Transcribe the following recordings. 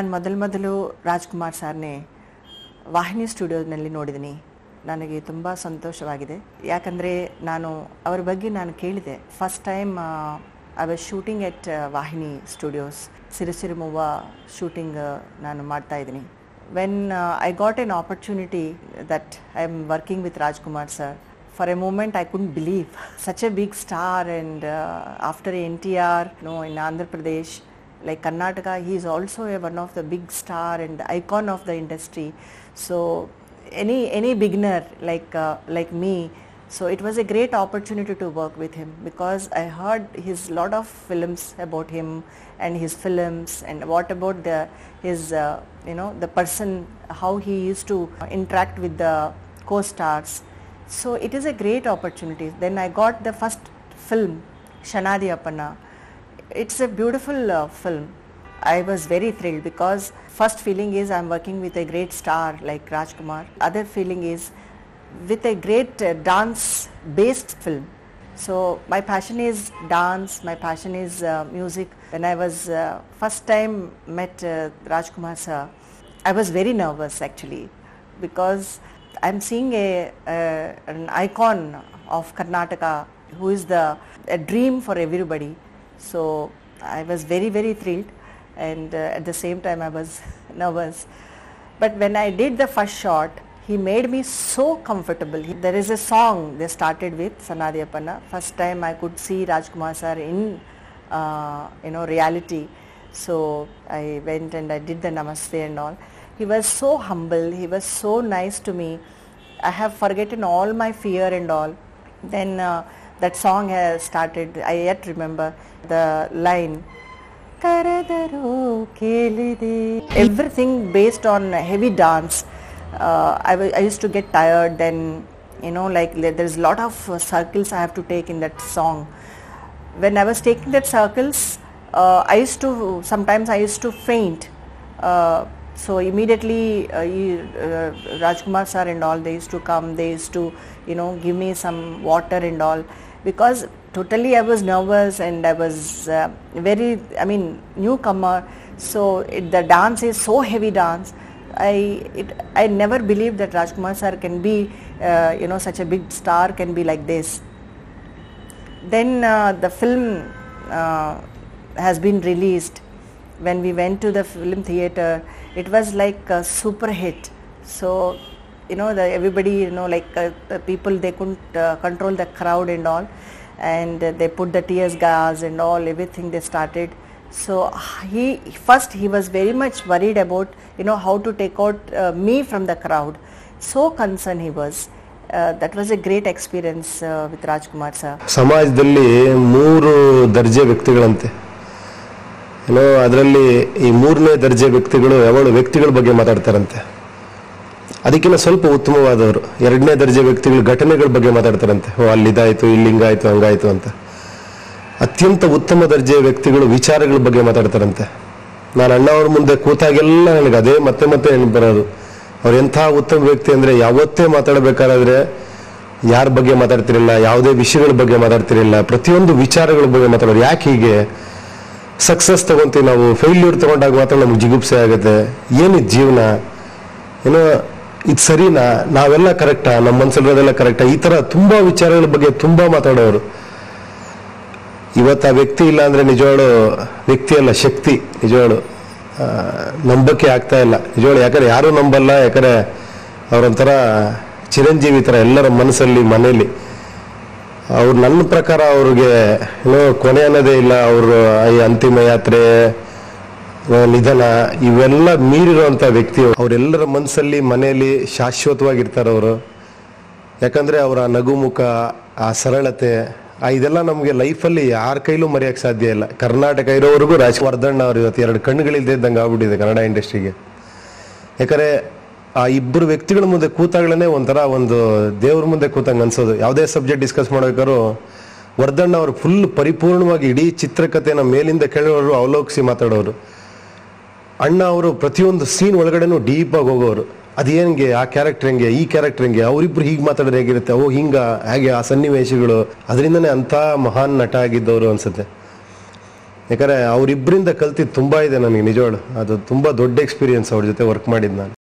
ನಾನು ಮೊದಲು ಮೊದಲು ರಾಜ್ಕುಮಾರ್ ಸರ್ನೇ ವಾಹಿನಿ ಸ್ಟುಡಿಯೋನಲ್ಲಿ ನೋಡಿದ್ದೀನಿ ನನಗೆ ತುಂಬ ಸಂತೋಷವಾಗಿದೆ ಯಾಕಂದರೆ ನಾನು ಅವರ ಬಗ್ಗೆ ನಾನು ಕೇಳಿದೆ first time I was shooting at Vahini studios Sirisirimuvva shooting ನಾನು ಮಾಡ್ತಾ ಇದ್ದೀನಿ when I got an opportunity that I am working with Rajkumar sir for a moment I couldn't believe such a big star and uh, after NTR you know in Andhra Pradesh like Karnataka he is also a, one of the big star and the icon of the industry so any any beginner like uh, like me so it was a great opportunity to work with him because I heard his lot of films about him and his films and what about the his uh, you know the person how he used to interact with the co-stars so it is a great opportunity. Then I got the first film, Shanadi Appanna. It's a beautiful uh, film. I was very thrilled because first feeling is I'm working with a great star like Rajkumar. Other feeling is with a great uh, dance based film. So my passion is dance, my passion is uh, music. When I was uh, first time met uh, Rajkumar sir, I was very nervous actually because I'm seeing a, a an icon of Karnataka who is the a dream for everybody. So I was very very thrilled and uh, at the same time I was nervous. But when I did the first shot, he made me so comfortable. He- There is a song they started with Sanadi Appanna. First time I could see Rajkumar sir in uh, you know reality. So I went and I did the namaste and all. He was so humble. He was so nice to me. I have forgotten all my fear and all. Then uh, that song has started. I yet remember the line. ಕರೆದರೂ ಕೇಳಿದೆ everything based on heavy dance I I use to get tired then you know like there is lot of circles I have to take in that song when I was taking that circles, uh, I used to sometimes I used to faint. Uh, so immediately, uh, he, uh, Rajkumar sir and all they used to come. They used to, you know, give me some water and all because totally I was nervous and I was uh, very, I mean, newcomer. So it, the dance is so heavy dance. I it, I never believed that Rajkumar sir can be, uh, you know, such a big star can be like this then uh, the film uh, has been released when we went to the film theater it was like a super hit so you know the everybody you know like uh, the people they couldn't uh, control the crowd and all and uh, they put the tears gas and all everything they started so he first he was very much worried about you know how to take out uh, me from the crowd so concerned he was uh, that was a great experience uh, with Rajkumar sir. ಸಮಾಜದಲ್ಲಿ ಮೂರು ದರ್ಜೆ ವ್ಯಕ್ತಿಗಳಂತೆ ಏನೋ ಅದರಲ್ಲಿ ಈ ಮೂರನೇ ದರ್ಜೆ ವ್ಯಕ್ತಿಗಳು ಯಾವಾಗಲೂ ವ್ಯಕ್ತಿಗಳ ಬಗ್ಗೆ ಮಾತಾಡ್ತಾರಂತೆ ಅದಕ್ಕಿಂತ ಸ್ವಲ್ಪ ಉತ್ತಮವಾದವರು ಎರಡನೇ ದರ್ಜೆ ವ್ಯಕ್ತಿಗಳು ಘಟನೆಗಳ ಬಗ್ಗೆ ಮಾತಾಡ್ತಾರಂತೆ ಓ ಅಲ್ಲಿ ಇದಾಯ್ತು ಇಲ್ಲಿ ಹಿಂಗಾಯ್ತು ಹಂಗಾಯ್ತು ಅಂತ ಅತ್ಯಂತ ಉತ್ತಮ ದರ್ಜೆಯ ವ್ಯಕ್ತಿಗಳು ವಿಚಾರಗಳ ಬಗ್ಗೆ ಮಾತಾಡ್ತಾರಂತೆ ನಾನು ಅಣ್ಣವ್ರ ಮುಂದೆ ಕೂತಾಗೆಲ್ಲ ನನಗೆ ಅದೇ ಮತ್ತೆ ಮತ್ತೆ ನೆನಪು ಬರೋದು ಅವ್ರು ಎಂಥ ಉತ್ತಮ ವ್ಯಕ್ತಿ ಅಂದ್ರೆ ಯಾವತ್ತೇ ಮಾತಾಡಬೇಕಾದ್ರೆ ಯಾರ ಬಗ್ಗೆ ಮಾತಾಡ್ತಿರಲಿಲ್ಲ ಯಾವುದೇ ವಿಷಯಗಳ ಬಗ್ಗೆ ಮಾತಾಡ್ತಿರಲಿಲ್ಲ ಪ್ರತಿಯೊಂದು ವಿಚಾರಗಳ ಬಗ್ಗೆ ಮಾತಾಡೋರು ಯಾಕೆ ಹೀಗೆ ಸಕ್ಸಸ್ ತಗೊಂತೀವಿ ನಾವು ಫೇಲ್ಯೂರ್ ತಗೊಂಡಾಗ ಮಾತ್ರ ನಮ್ಗೆ ಜಿಗುಪ್ಸೆ ಆಗುತ್ತೆ ಏನಿದ್ ಜೀವನ ಏನೋ ಇದು ಸರಿನಾ ನಾವೆಲ್ಲ ಕರೆಕ್ಟಾ ನಮ್ಮ ಮನ್ಸಲ್ಲಿರೋದೆಲ್ಲ ಕರೆಕ್ಟಾ ಈ ತರ ತುಂಬಾ ವಿಚಾರಗಳ ಬಗ್ಗೆ ತುಂಬಾ ಮಾತಾಡೋರು ಇವತ್ತು ಆ ವ್ಯಕ್ತಿ ಇಲ್ಲ ಅಂದ್ರೆ ನಿಜವಾಳು ವ್ಯಕ್ತಿ ಅಲ್ಲ ಶಕ್ತಿ ನಿಜವಾಳು ಆ, ನಂಬಕ್ಕೆ ಆಗ್ತಾ ಇಲ್ಲ ನಿಜವಾಳು ಯಾಕಂದ್ರೆ ಯಾರು ನಂಬಲ್ಲ ಯಾಕಂದ್ರೆ ಅವರೊಂಥರ ಚಿರಂಜೀವಿ ತರ ಎಲ್ಲರ ಮನಸ್ಸಲ್ಲಿ ಮನೆಯಲ್ಲಿ ಅವ್ರು ನನ್ನ ಪ್ರಕಾರ ಅವ್ರಿಗೆ ಏನೋ ಕೊನೆ ಅನ್ನೋದೇ ಇಲ್ಲ ಅವರು ಈ ಅಂತಿಮ ಯಾತ್ರೆ ಆ, ನಿಧನ ಇವೆಲ್ಲ ಮೀರಿರುವಂತ ವ್ಯಕ್ತಿ ಅವರೆಲ್ಲರ ಮನಸ್ಸಲ್ಲಿ ಮನೆಯಲ್ಲಿ ಶಾಶ್ವತವಾಗಿರ್ತಾರೆ ಅವರು ಯಾಕಂದ್ರೆ ಅವರ ನಗುಮುಖ ಆ ಸರಳತೆ ಆ ಇದೆಲ್ಲ ನಮಗೆ ಲೈಫಲ್ಲಿ ಯಾರ ಕೈಲೂ ಮರೆಯಕ್ಕೆ ಸಾಧ್ಯ ಇಲ್ಲ ಕರ್ನಾಟಕ ಇರೋವರೆಗೂ ರಾಜವರ್ಧನ್ ಅವ್ರು ಇವತ್ತು ಎರಡು ಕಣ್ಣುಗಳಿಲ್ದೇ ಇದ್ದಂಗೆ ಆಗ್ಬಿಟ್ಟಿದೆ ಕನ್ನಡ ಇಂಡಸ್ಟ್ರಿಗೆ ಯಾಕಂದ್ರೆ ಆ ಇಬ್ಬರು ವ್ಯಕ್ತಿಗಳ ಮುಂದೆ ಕೂತಾಗಲೇ ಒಂಥರ ಒಂದು ದೇವ್ರ ಮುಂದೆ ಕೂತಂಗೆ ಅನ್ಸೋದು ಯಾವುದೇ ಸಬ್ಜೆಕ್ಟ್ ಡಿಸ್ಕಸ್ ಮಾಡ್ಬೇಕಾದ್ರು ವರ್ಧಣ್ಣ ಅವರು ಫುಲ್ ಪರಿಪೂರ್ಣವಾಗಿ ಇಡೀ ಚಿತ್ರಕಥೆನ ಮೇಲಿಂದ ಕೆಳವರು ಅವಲೋಕಿಸಿ ಮಾತಾಡೋರು ಅಣ್ಣ ಅವರು ಪ್ರತಿಯೊಂದು ಸೀನ್ ಒಳಗಡೆನೂ ಡೀಪ್ ಆಗಿ ಹೋಗೋರು ಅದೇನಂಗೆ ಆ ಕ್ಯಾರೆಕ್ಟರ್ ಹೆಂಗೆ ಈ ಕ್ಯಾರೆಕ್ಟರ್ ಹೆಂಗೆ ಅವರಿಬ್ರು ಹೀಗೆ ಮಾತಾಡಿದ್ರೆ ಹೇಗಿರುತ್ತೆ ಓ ಹಿಂಗ ಹಾಗೆ ಆ ಸನ್ನಿವೇಶಗಳು ಅದರಿಂದನೇ ಅಂಥ ಮಹಾನ್ ನಟ ಆಗಿದ್ದವರು ಅನ್ಸುತ್ತೆ ಯಾಕಂದರೆ ಅವರಿಬ್ಬರಿಂದ ಕಲ್ತಿದ್ದು ತುಂಬ ಇದೆ ನನಗೆ ನಿಜವಾಳು ಅದು ತುಂಬ ದೊಡ್ಡ ಎಕ್ಸ್ಪೀರಿಯನ್ಸ್ ಅವ್ರ ಜೊತೆ ವರ್ಕ್ ಮಾಡಿದ್ದು ನಾನು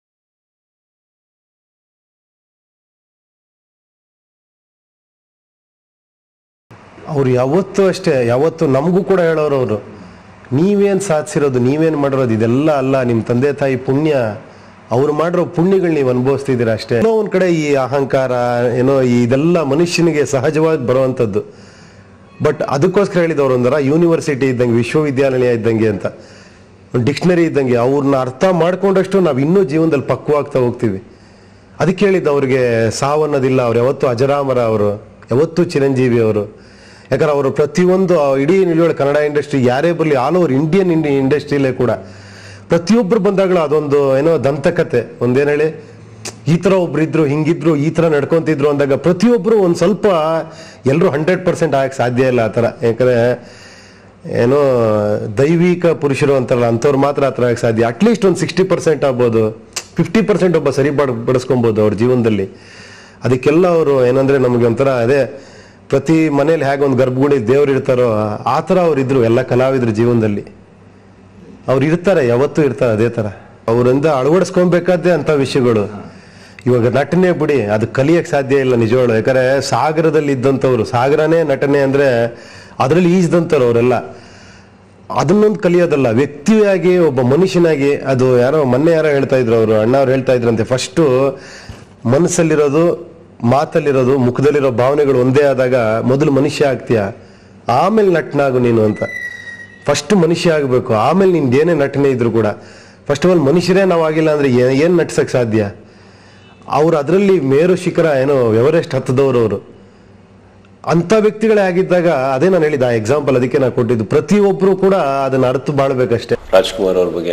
ಅವ್ರು ಯಾವತ್ತೂ ಅಷ್ಟೇ ಯಾವತ್ತು ನಮಗೂ ಕೂಡ ಹೇಳೋರು ಅವರು ನೀವೇನು ಸಾಧಿಸಿರೋದು ನೀವೇನು ಮಾಡಿರೋದು ಇದೆಲ್ಲ ಅಲ್ಲ ನಿಮ್ಮ ತಂದೆ ತಾಯಿ ಪುಣ್ಯ ಅವ್ರು ಮಾಡಿರೋ ಪುಣ್ಯಗಳು ನೀವು ಅನುಭವಿಸ್ತಿದ್ದೀರಾ ಅಷ್ಟೇ ಏನೋ ಒಂದು ಕಡೆ ಈ ಅಹಂಕಾರ ಏನೋ ಈ ಇದೆಲ್ಲ ಮನುಷ್ಯನಿಗೆ ಸಹಜವಾಗಿ ಬರುವಂಥದ್ದು ಬಟ್ ಅದಕ್ಕೋಸ್ಕರ ಹೇಳಿದವರು ಒಂದರ ಯೂನಿವರ್ಸಿಟಿ ಇದ್ದಂಗೆ ವಿಶ್ವವಿದ್ಯಾನಿಲಯ ಇದ್ದಂಗೆ ಅಂತ ಒಂದು ಡಿಕ್ಷನರಿ ಇದ್ದಂಗೆ ಅವ್ರನ್ನ ಅರ್ಥ ಮಾಡ್ಕೊಂಡಷ್ಟು ನಾವು ಇನ್ನೂ ಜೀವನದಲ್ಲಿ ಪಕ್ವಾಗ್ತಾ ಹೋಗ್ತೀವಿ ಅದಕ್ಕೆ ಹೇಳಿದ್ದು ಅವ್ರಿಗೆ ಸಾವನ್ನೋದಿಲ್ಲ ಅವ್ರು ಯಾವತ್ತೂ ಅಜರಾಮರ ಅವರು ಯಾವತ್ತೂ ಚಿರಂಜೀವಿ ಅವರು ಯಾಕಂದ್ರೆ ಅವರು ಪ್ರತಿಯೊಂದು ಆ ಇಡೀ ನಿಲುವಳಿ ಕನ್ನಡ ಇಂಡಸ್ಟ್ರಿ ಯಾರೇ ಬರಲಿ ಆಲ್ ಓವರ್ ಇಂಡಿಯನ್ ಇಂಡಿ ಇಂಡಸ್ಟ್ರಿಯಲ್ಲೇ ಕೂಡ ಪ್ರತಿಯೊಬ್ಬರು ಬಂದಾಗಲೂ ಅದೊಂದು ಏನೋ ದಂತಕತೆ ಒಂದೇನು ಹೇಳಿ ಈ ಥರ ಒಬ್ರು ಇದ್ರು ಹಿಂಗಿದ್ರು ಈ ಥರ ನಡ್ಕೊಂತಿದ್ರು ಅಂದಾಗ ಪ್ರತಿಯೊಬ್ಬರು ಒಂದು ಸ್ವಲ್ಪ ಎಲ್ಲರೂ ಹಂಡ್ರೆಡ್ ಪರ್ಸೆಂಟ್ ಆಗಕ್ಕೆ ಸಾಧ್ಯ ಇಲ್ಲ ಆ ಥರ ಯಾಕಂದರೆ ಏನೋ ದೈವಿಕ ಪುರುಷರು ಅಂತಾರಲ್ಲ ಅಂಥವ್ರು ಮಾತ್ರ ಆ ಥರ ಆಗಕ್ಕೆ ಸಾಧ್ಯ ಅಟ್ಲೀಸ್ಟ್ ಒಂದು ಸಿಕ್ಸ್ಟಿ ಪರ್ಸೆಂಟ್ ಆಗ್ಬೋದು ಫಿಫ್ಟಿ ಪರ್ಸೆಂಟ್ ಒಬ್ಬ ಸರಿ ಬಡ್ ಬಡಿಸ್ಕೊಬೋದು ಅವ್ರ ಜೀವನದಲ್ಲಿ ಅದಕ್ಕೆಲ್ಲ ಅವರು ಏನಂದ್ರೆ ನಮಗೆ ಒಂಥರ ಅದೇ ಪ್ರತಿ ಮನೇಲಿ ಹೇಗೆ ಒಂದು ಗರ್ಭಗುಡಿ ದೇವ್ರು ಇರ್ತಾರೋ ಆ ಥರ ಅವ್ರು ಇದ್ರು ಎಲ್ಲ ಕಲಾವಿದ್ರ ಜೀವನದಲ್ಲಿ ಅವ್ರು ಇರ್ತಾರೆ ಯಾವತ್ತೂ ಇರ್ತಾರೆ ಅದೇ ಥರ ಅವರಿಂದ ಅಳವಡಿಸ್ಕೊಬೇಕಾದ್ದೇ ಅಂತ ವಿಷಯಗಳು ಇವಾಗ ನಟನೆ ಬಿಡಿ ಅದು ಕಲಿಯಕ್ಕೆ ಸಾಧ್ಯ ಇಲ್ಲ ನಿಜವಾಳು ಯಾಕಂದ್ರೆ ಸಾಗರದಲ್ಲಿ ಇದ್ದಂಥವ್ರು ಸಾಗರನೇ ನಟನೆ ಅಂದ್ರೆ ಅದರಲ್ಲಿ ಈಜ್ದಂಥವ್ರು ಅವರೆಲ್ಲ ಅದನ್ನೊಂದು ಕಲಿಯೋದಲ್ಲ ವ್ಯಕ್ತಿಯಾಗಿ ಒಬ್ಬ ಮನುಷ್ಯನಾಗಿ ಅದು ಯಾರೋ ಮೊನ್ನೆ ಯಾರೋ ಹೇಳ್ತಾ ಇದ್ರು ಅವರು ಅಣ್ಣ ಅವ್ರು ಹೇಳ್ತಾ ಇದ್ರಂತೆ ಫಸ್ಟು ಮನಸ್ಸಲ್ಲಿರೋದು ಮಾತಲ್ಲಿರೋದು ಮುಖದಲ್ಲಿರೋ ಭಾವನೆಗಳು ಒಂದೇ ಆದಾಗ ಮೊದಲು ಮನುಷ್ಯ ಆಗ್ತೀಯ ಆಮೇಲೆ ನಟನಾಗು ನೀನು ಅಂತ ಫಸ್ಟ್ ಮನುಷ್ಯ ಆಗಬೇಕು ಆಮೇಲೆ ನಿನ್ಗೆ ಏನೇ ನಟನೆ ಇದ್ರು ಕೂಡ ಫಸ್ಟ್ ಆಫ್ ಆಲ್ ಮನುಷ್ಯರೇ ನಾವಾಗಿಲ್ಲ ಅಂದ್ರೆ ಏ- ಏನ್ ನಟಿಸಕ್ ಸಾಧ್ಯ ಅವ್ರು ಅದರಲ್ಲಿ ಮೇರು ಶಿಖರ ಏನೋ ಎವರೆಸ್ಟ್ ಹತ್ತದವ್ರು ಅವರು ಅಂತ ವ್ಯಕ್ತಿಗಳೇ ಆಗಿದ್ದಾಗ ಅದೇ ನಾನು ಹೇಳಿದ ಆ ಎಕ್ಸಾಂಪಲ್ ಅದಕ್ಕೆ ನಾನು ಕೊಟ್ಟಿದ್ದು ಪ್ರತಿಯೊಬ್ಬರು ಕೂಡ ಅದನ್ನ ಅರ್ಥ ಬಾಳ್ಬೇಕಷ್ಟೇ ರಾಜ್ಕುಮಾರ್ ಅವ್ರ ಬಗ್ಗೆ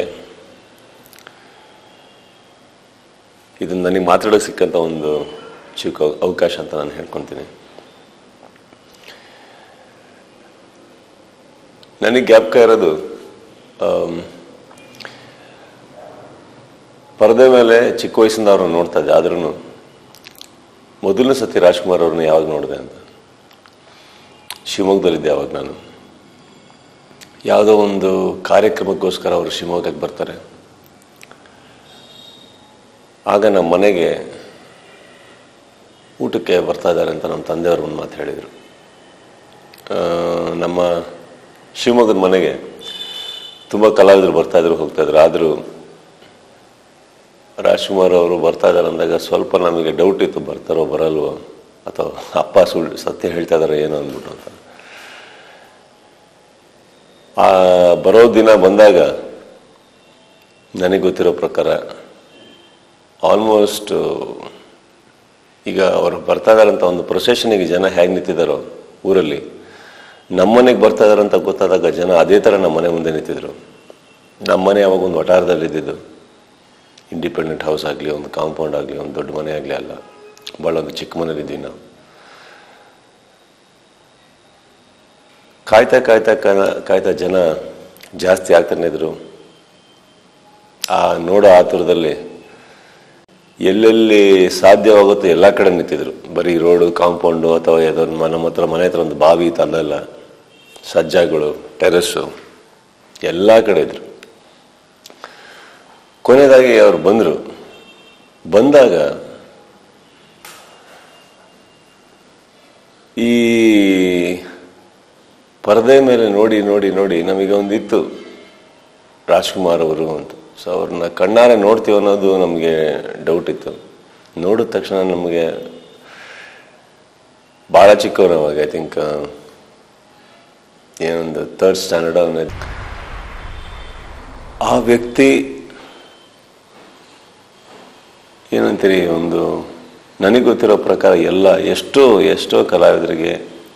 ಇದನ್ನ ನನಗೆ ಮಾತಾಡೋಕೆ ಸಿಕ್ಕಂತ ಒಂದು ಚಿಕ್ಕ ಅವಕಾಶ ಅಂತ ನಾನು ಹೇಳ್ಕೊತೀನಿ ನನಗೆ ಜ್ಞಾಪಕ ಇರೋದು ಆಮ್, ಪರದೆ ಮೇಲೆ ಚಿಕ್ಕ ವಯಸ್ಸಿಂದ ಅವ್ರನ್ನ ನೋಡ್ತಾ ಇದ್ದೆ ಆದ್ರೂ ಮೊದಲನೇ ಸತಿ ರಾಜ್ಕುಮಾರ್ ಅವ್ರನ್ನ ಯಾವಾಗ ನೋಡಿದೆ ಅಂತ ಶಿವಮೊಗ್ಗದಲ್ಲಿದ್ದೆ ಅವಾಗ ನಾನು ಯಾವುದೋ ಒಂದು ಕಾರ್ಯಕ್ರಮಕ್ಕೋಸ್ಕರ ಅವರು ಶಿವಮೊಗ್ಗಕ್ಕೆ ಬರ್ತಾರೆ ಆಗ ನಮ್ಮ ಮನೆಗೆ ಊಟಕ್ಕೆ ಬರ್ತಾ ಇದ್ದಾರೆ ಅಂತ ನಮ್ಮ ತಂದೆಯವರು ಒಂದು ಮಾತು ಹೇಳಿದರು ಆ, ನಮ್ಮ ಶಿವಮೊಗ್ಗದ ಮನೆಗೆ ತುಂಬ ಕಲಾವಿದರು ಬರ್ತಾ ಇದ್ರು ಹೋಗ್ತಾ ಇದ್ರು ಆದರೂ ರಾಜ್ಕುಮಾರ್ ಅವರು ಬರ್ತಾ ಇದ್ದಾರೆ ಅಂದಾಗ ಸ್ವಲ್ಪ ನಮಗೆ ಡೌಟ್ ಇತ್ತು ಬರ್ತಾರೋ ಬರಲ್ವೋ ಅಥವಾ ಅಪ್ಪ ಸುಳ್ಳು ಸತ್ಯ ಹೇಳ್ತಾ ಇದಾರೆ ಏನೋ ಅಂದ್ಬಿಟ್ಟು ಅಂತ ಆ ಬರೋ ದಿನ ಬಂದಾಗ ನನಗೆ ಗೊತ್ತಿರೋ ಪ್ರಕಾರ ಆಲ್ಮೋಸ್ಟ್ ಈಗ ಅವರು ಬರ್ತಾ ಇದಾರಂತ ಒಂದು ಪ್ರೊಸೆಷನಿಗೆ ಜನ ಹೇಗೆ ನಿಂತಿದ್ದಾರೋ ಊರಲ್ಲಿ ನಮ್ಮನೆಗೆ ಬರ್ತಾ ಇದಾರಂತ ಗೊತ್ತಾದಾಗ ಜನ ಅದೇ ಥರ ನಮ್ಮ ಮನೆ ಮುಂದೆ ನಿಂತಿದ್ರು ನಮ್ಮ ಮನೆ ಅವಾಗ ಒಂದು ವಟಾರದಲ್ಲಿ ಇದ್ದಿದ್ದು ಇಂಡಿಪೆಂಡೆಂಟ್ ಹೌಸ್ ಆಗಲಿ ಒಂದು ಕಾಂಪೌಂಡ್ ಆಗಲಿ ಒಂದು ದೊಡ್ಡ ಮನೆ ಆಗಲಿ ಅಲ್ಲ ಭಾಳ ಒಂದು ಚಿಕ್ಕ ಮನೇಲಿದ್ದೀವಿ ನಾವು ಕಾಯ್ತಾ ಕಾಯ್ತಾ ಕಾ- ಕಾಯ್ತಾ ಜನ ಜಾಸ್ತಿ ಆಗ್ತಾನೆ ಇದ್ರು ಆ ನೋಡೋ ಆತುರದಲ್ಲಿ ಎಲ್ಲೆಲ್ಲಿ ಸಾಧ್ಯವಾಗುತ್ತೋ ಎಲ್ಲ ಕಡೆ ನಿಂತಿದ್ರು ಬರೀ ರೋಡು ಕಾಂಪೌಂಡು ಅಥವಾ ಯಾವುದೋ ಒಂದು ಮ- ನಮ್ಮ ಹತ್ರ ಮನೆ ಹತ್ರ ಒಂದು ಬಾವಿ ಇತ್ತು ಅಲ್ಲೆಲ್ಲ ಸಜ್ಜಾಗಳು ಟೆರೆಸ್ಸು ಎಲ್ಲ ಕಡೆ ಇದ್ರು ಕೊನೆಯದಾಗಿ ಅವ್ರು ಬಂದರು ಬಂದಾಗ ಈ ಪರದೆ ಮೇಲೆ ನೋಡಿ ನೋಡಿ ನೋಡಿ ನಮಗೆ ಒಂದಿತ್ತು ರಾಜ್ಕುಮಾರ್ ಅವರು ಅಂತ ಸೊ ಅವ್ರನ್ನ ಕಣ್ಣಾರೆ ನೋಡ್ತೀವಿ ಅನ್ನೋದು ನಮಗೆ ಡೌಟ್ ಇತ್ತು ನೋಡಿದ ತಕ್ಷಣ ನಮಗೆ ಭಾಳ ಚಿಕ್ಕವರು ಅವಾಗ ಐ ಥಿಂಕ್ ಏನೊಂದು ಥರ್ಡ್ ಸ್ಟ್ಯಾಂಡರ್ಡ್ ಅವನ ಆ ವ್ಯಕ್ತಿ ಏನಂತೀರಿ ಒಂದು ನನಗೆ ಗೊತ್ತಿರೋ ಪ್ರಕಾರ ಎಲ್ಲ ಎಷ್ಟೋ ಎಷ್ಟೋ ಕಲಾವಿದರಿಗೆ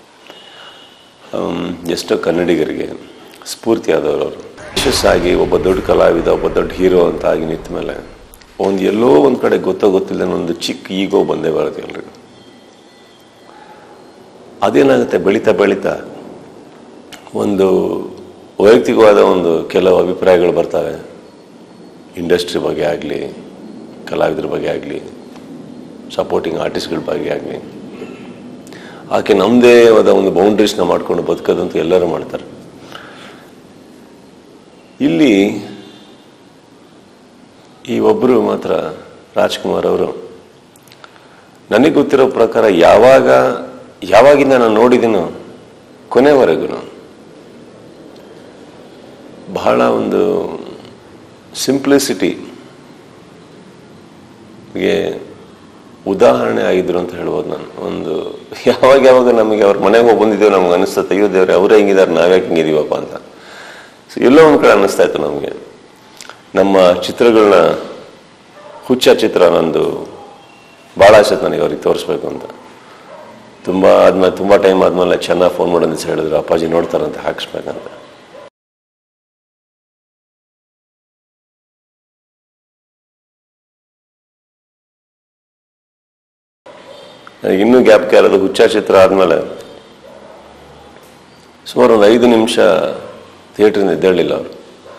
ಆಮ್, ಎಷ್ಟೋ ಕನ್ನಡಿಗರಿಗೆ ಸ್ಫೂರ್ತಿಯಾದವರು ಅವರು ಯಶಸ್ಸಾಗಿ ಒಬ್ಬ ದೊಡ್ಡ ಕಲಾವಿದ ಒಬ್ಬ ದೊಡ್ಡ ಹೀರೋ ಅಂತ ಆಗಿ ನಿಂತ ಮೇಲೆ ಒಂದು ಎಲ್ಲೋ ಒಂದು ಕಡೆ ಗೊತ್ತೋ ಗೊತ್ತಿಲ್ಲ ಒಂದು ಚಿಕ್ಕ ಈಗೋ ಬಂದೇ ಬರುತ್ತೆ ಎಲ್ರಿಗೂ ಅದೇನಾಗುತ್ತೆ ಬೆಳೀತಾ ಬೆಳೀತಾ ಒಂದು ವೈಯಕ್ತಿಕವಾದ ಒಂದು ಕೆಲವು ಅಭಿಪ್ರಾಯಗಳು ಬರ್ತವೆ ಇಂಡಸ್ಟ್ರಿ ಬಗ್ಗೆ ಆಗಲಿ ಕಲಾವಿದರ ಬಗ್ಗೆ ಆಗಲಿ ಸಪೋರ್ಟಿಂಗ್ ಆರ್ಟಿಸ್ಟ್ಗಳ ಬಗ್ಗೆ ಆಗಲಿ ಆಕೆ ನಮ್ಮದೇ ಆದ ಒಂದು ಬೌಂಡ್ರೀಸ್ನ ಮಾಡ್ಕೊಂಡು ಬದುಕೋದಂತೂ ಎಲ್ಲರೂ ಮಾಡ್ತಾರೆ ಇಲ್ಲಿ ಈ ಒಬ್ಬರು ಮಾತ್ರ ರಾಜ್ಕುಮಾರ್ ಅವರು ನನಗೆ ಗೊತ್ತಿರೋ ಪ್ರಕಾರ ಯಾವಾಗ ಯಾವಾಗಿಂದ ನಾನು ನೋಡಿದ್ದೀನೋ ಕೊನೆವರೆಗೂ ಬಹಳ ಒಂದು ಸಿಂಪ್ಲಿಸಿಟಿ ಗೆ ಉದಾಹರಣೆ ಆಗಿದ್ರು ಅಂತ ಹೇಳ್ಬೋದು ನಾನು ಒಂದು ಯಾವಾಗ ಯಾವಾಗ ನಮಗೆ ಅವ್ರ ಮನೆಗೆ ಹೋಗಿ ಬಂದಿದ್ದೇವೆ ನಮ್ಗೆ ಅನಿಸ್ತದೆ ಅಯ್ಯೋ ದೇವ್ರೆ ಅವರೇ ಹಿಂಗಿದ್ದಾರೆ ನಾವ್ಯಾಕೆ ಹಿಂಗಿದೀವಪ್ಪ ಅಂತ ಸೊ ಎಲ್ಲೋ ಒಂದು ಕಡೆ ಅನ್ನಿಸ್ತಾ ಇತ್ತು ನಮಗೆ ನಮ್ಮ ಚಿತ್ರಗಳನ್ನ ಹುಚ್ಚ ಚಿತ್ರ ನಂದು ಭಾಳ ಆಸೆ ನನಗೆ ಅವ್ರಿಗೆ ತೋರಿಸ್ಬೇಕು ಅಂತ ತುಂಬ ಆದ್ಮೇಲೆ ತುಂಬ ಟೈಮ್ ಆದ್ಮೇಲೆ ಚೆನ್ನಾಗಿ ಫೋನ್ ಮಾಡೋದು ಅಂತ ಹೇಳಿದ್ರು ಅಪ್ಪಾಜಿ ನೋಡ್ತಾರಂತೆ ಹಾಕಿಸ್ಬೇಕಂತ ನನಗೆ ಇನ್ನೂ ಗ್ಯಾಪ್ ಇರೋದು ಹುಚ್ಚ ಚಿತ್ರ ಆದಮೇಲೆ ಸುಮಾರು ಒಂದು ಐದು ನಿಮಿಷ ಥಿಯೇಟ್ರಿಂದ ಎದ್ದೇಳಿಲ್ಲ ಅವರು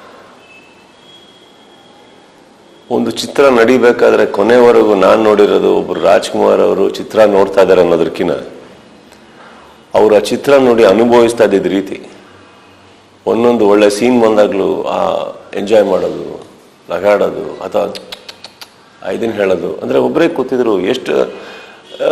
ಒಂದು ಚಿತ್ರ ನಡಿಬೇಕಾದ್ರೆ ಕೊನೆವರೆಗೂ ನಾನು ನೋಡಿರೋದು ಒಬ್ಬರು ರಾಜ್ಕುಮಾರ್ ಅವರು ಚಿತ್ರ ನೋಡ್ತಾ ಇದ್ದಾರೆ ಅನ್ನೋದಕ್ಕಿಂತ ಅವರು ಆ ಚಿತ್ರ ನೋಡಿ ಅನುಭವಿಸ್ತಾ ಇದ್ದಿದ್ದ ರೀತಿ ಒಂದೊಂದು ಒಳ್ಳೆ ಸೀನ್ ಬಂದಾಗಲೂ ಆ ಎಂಜಾಯ್ ಮಾಡೋದು ನಗಾಡೋದು ಅಥವಾ ಐದಿನ ಹೇಳೋದು ಅಂದರೆ ಒಬ್ಬರೇ ಕೂತಿದ್ರು ಎಷ್ಟು ಆ,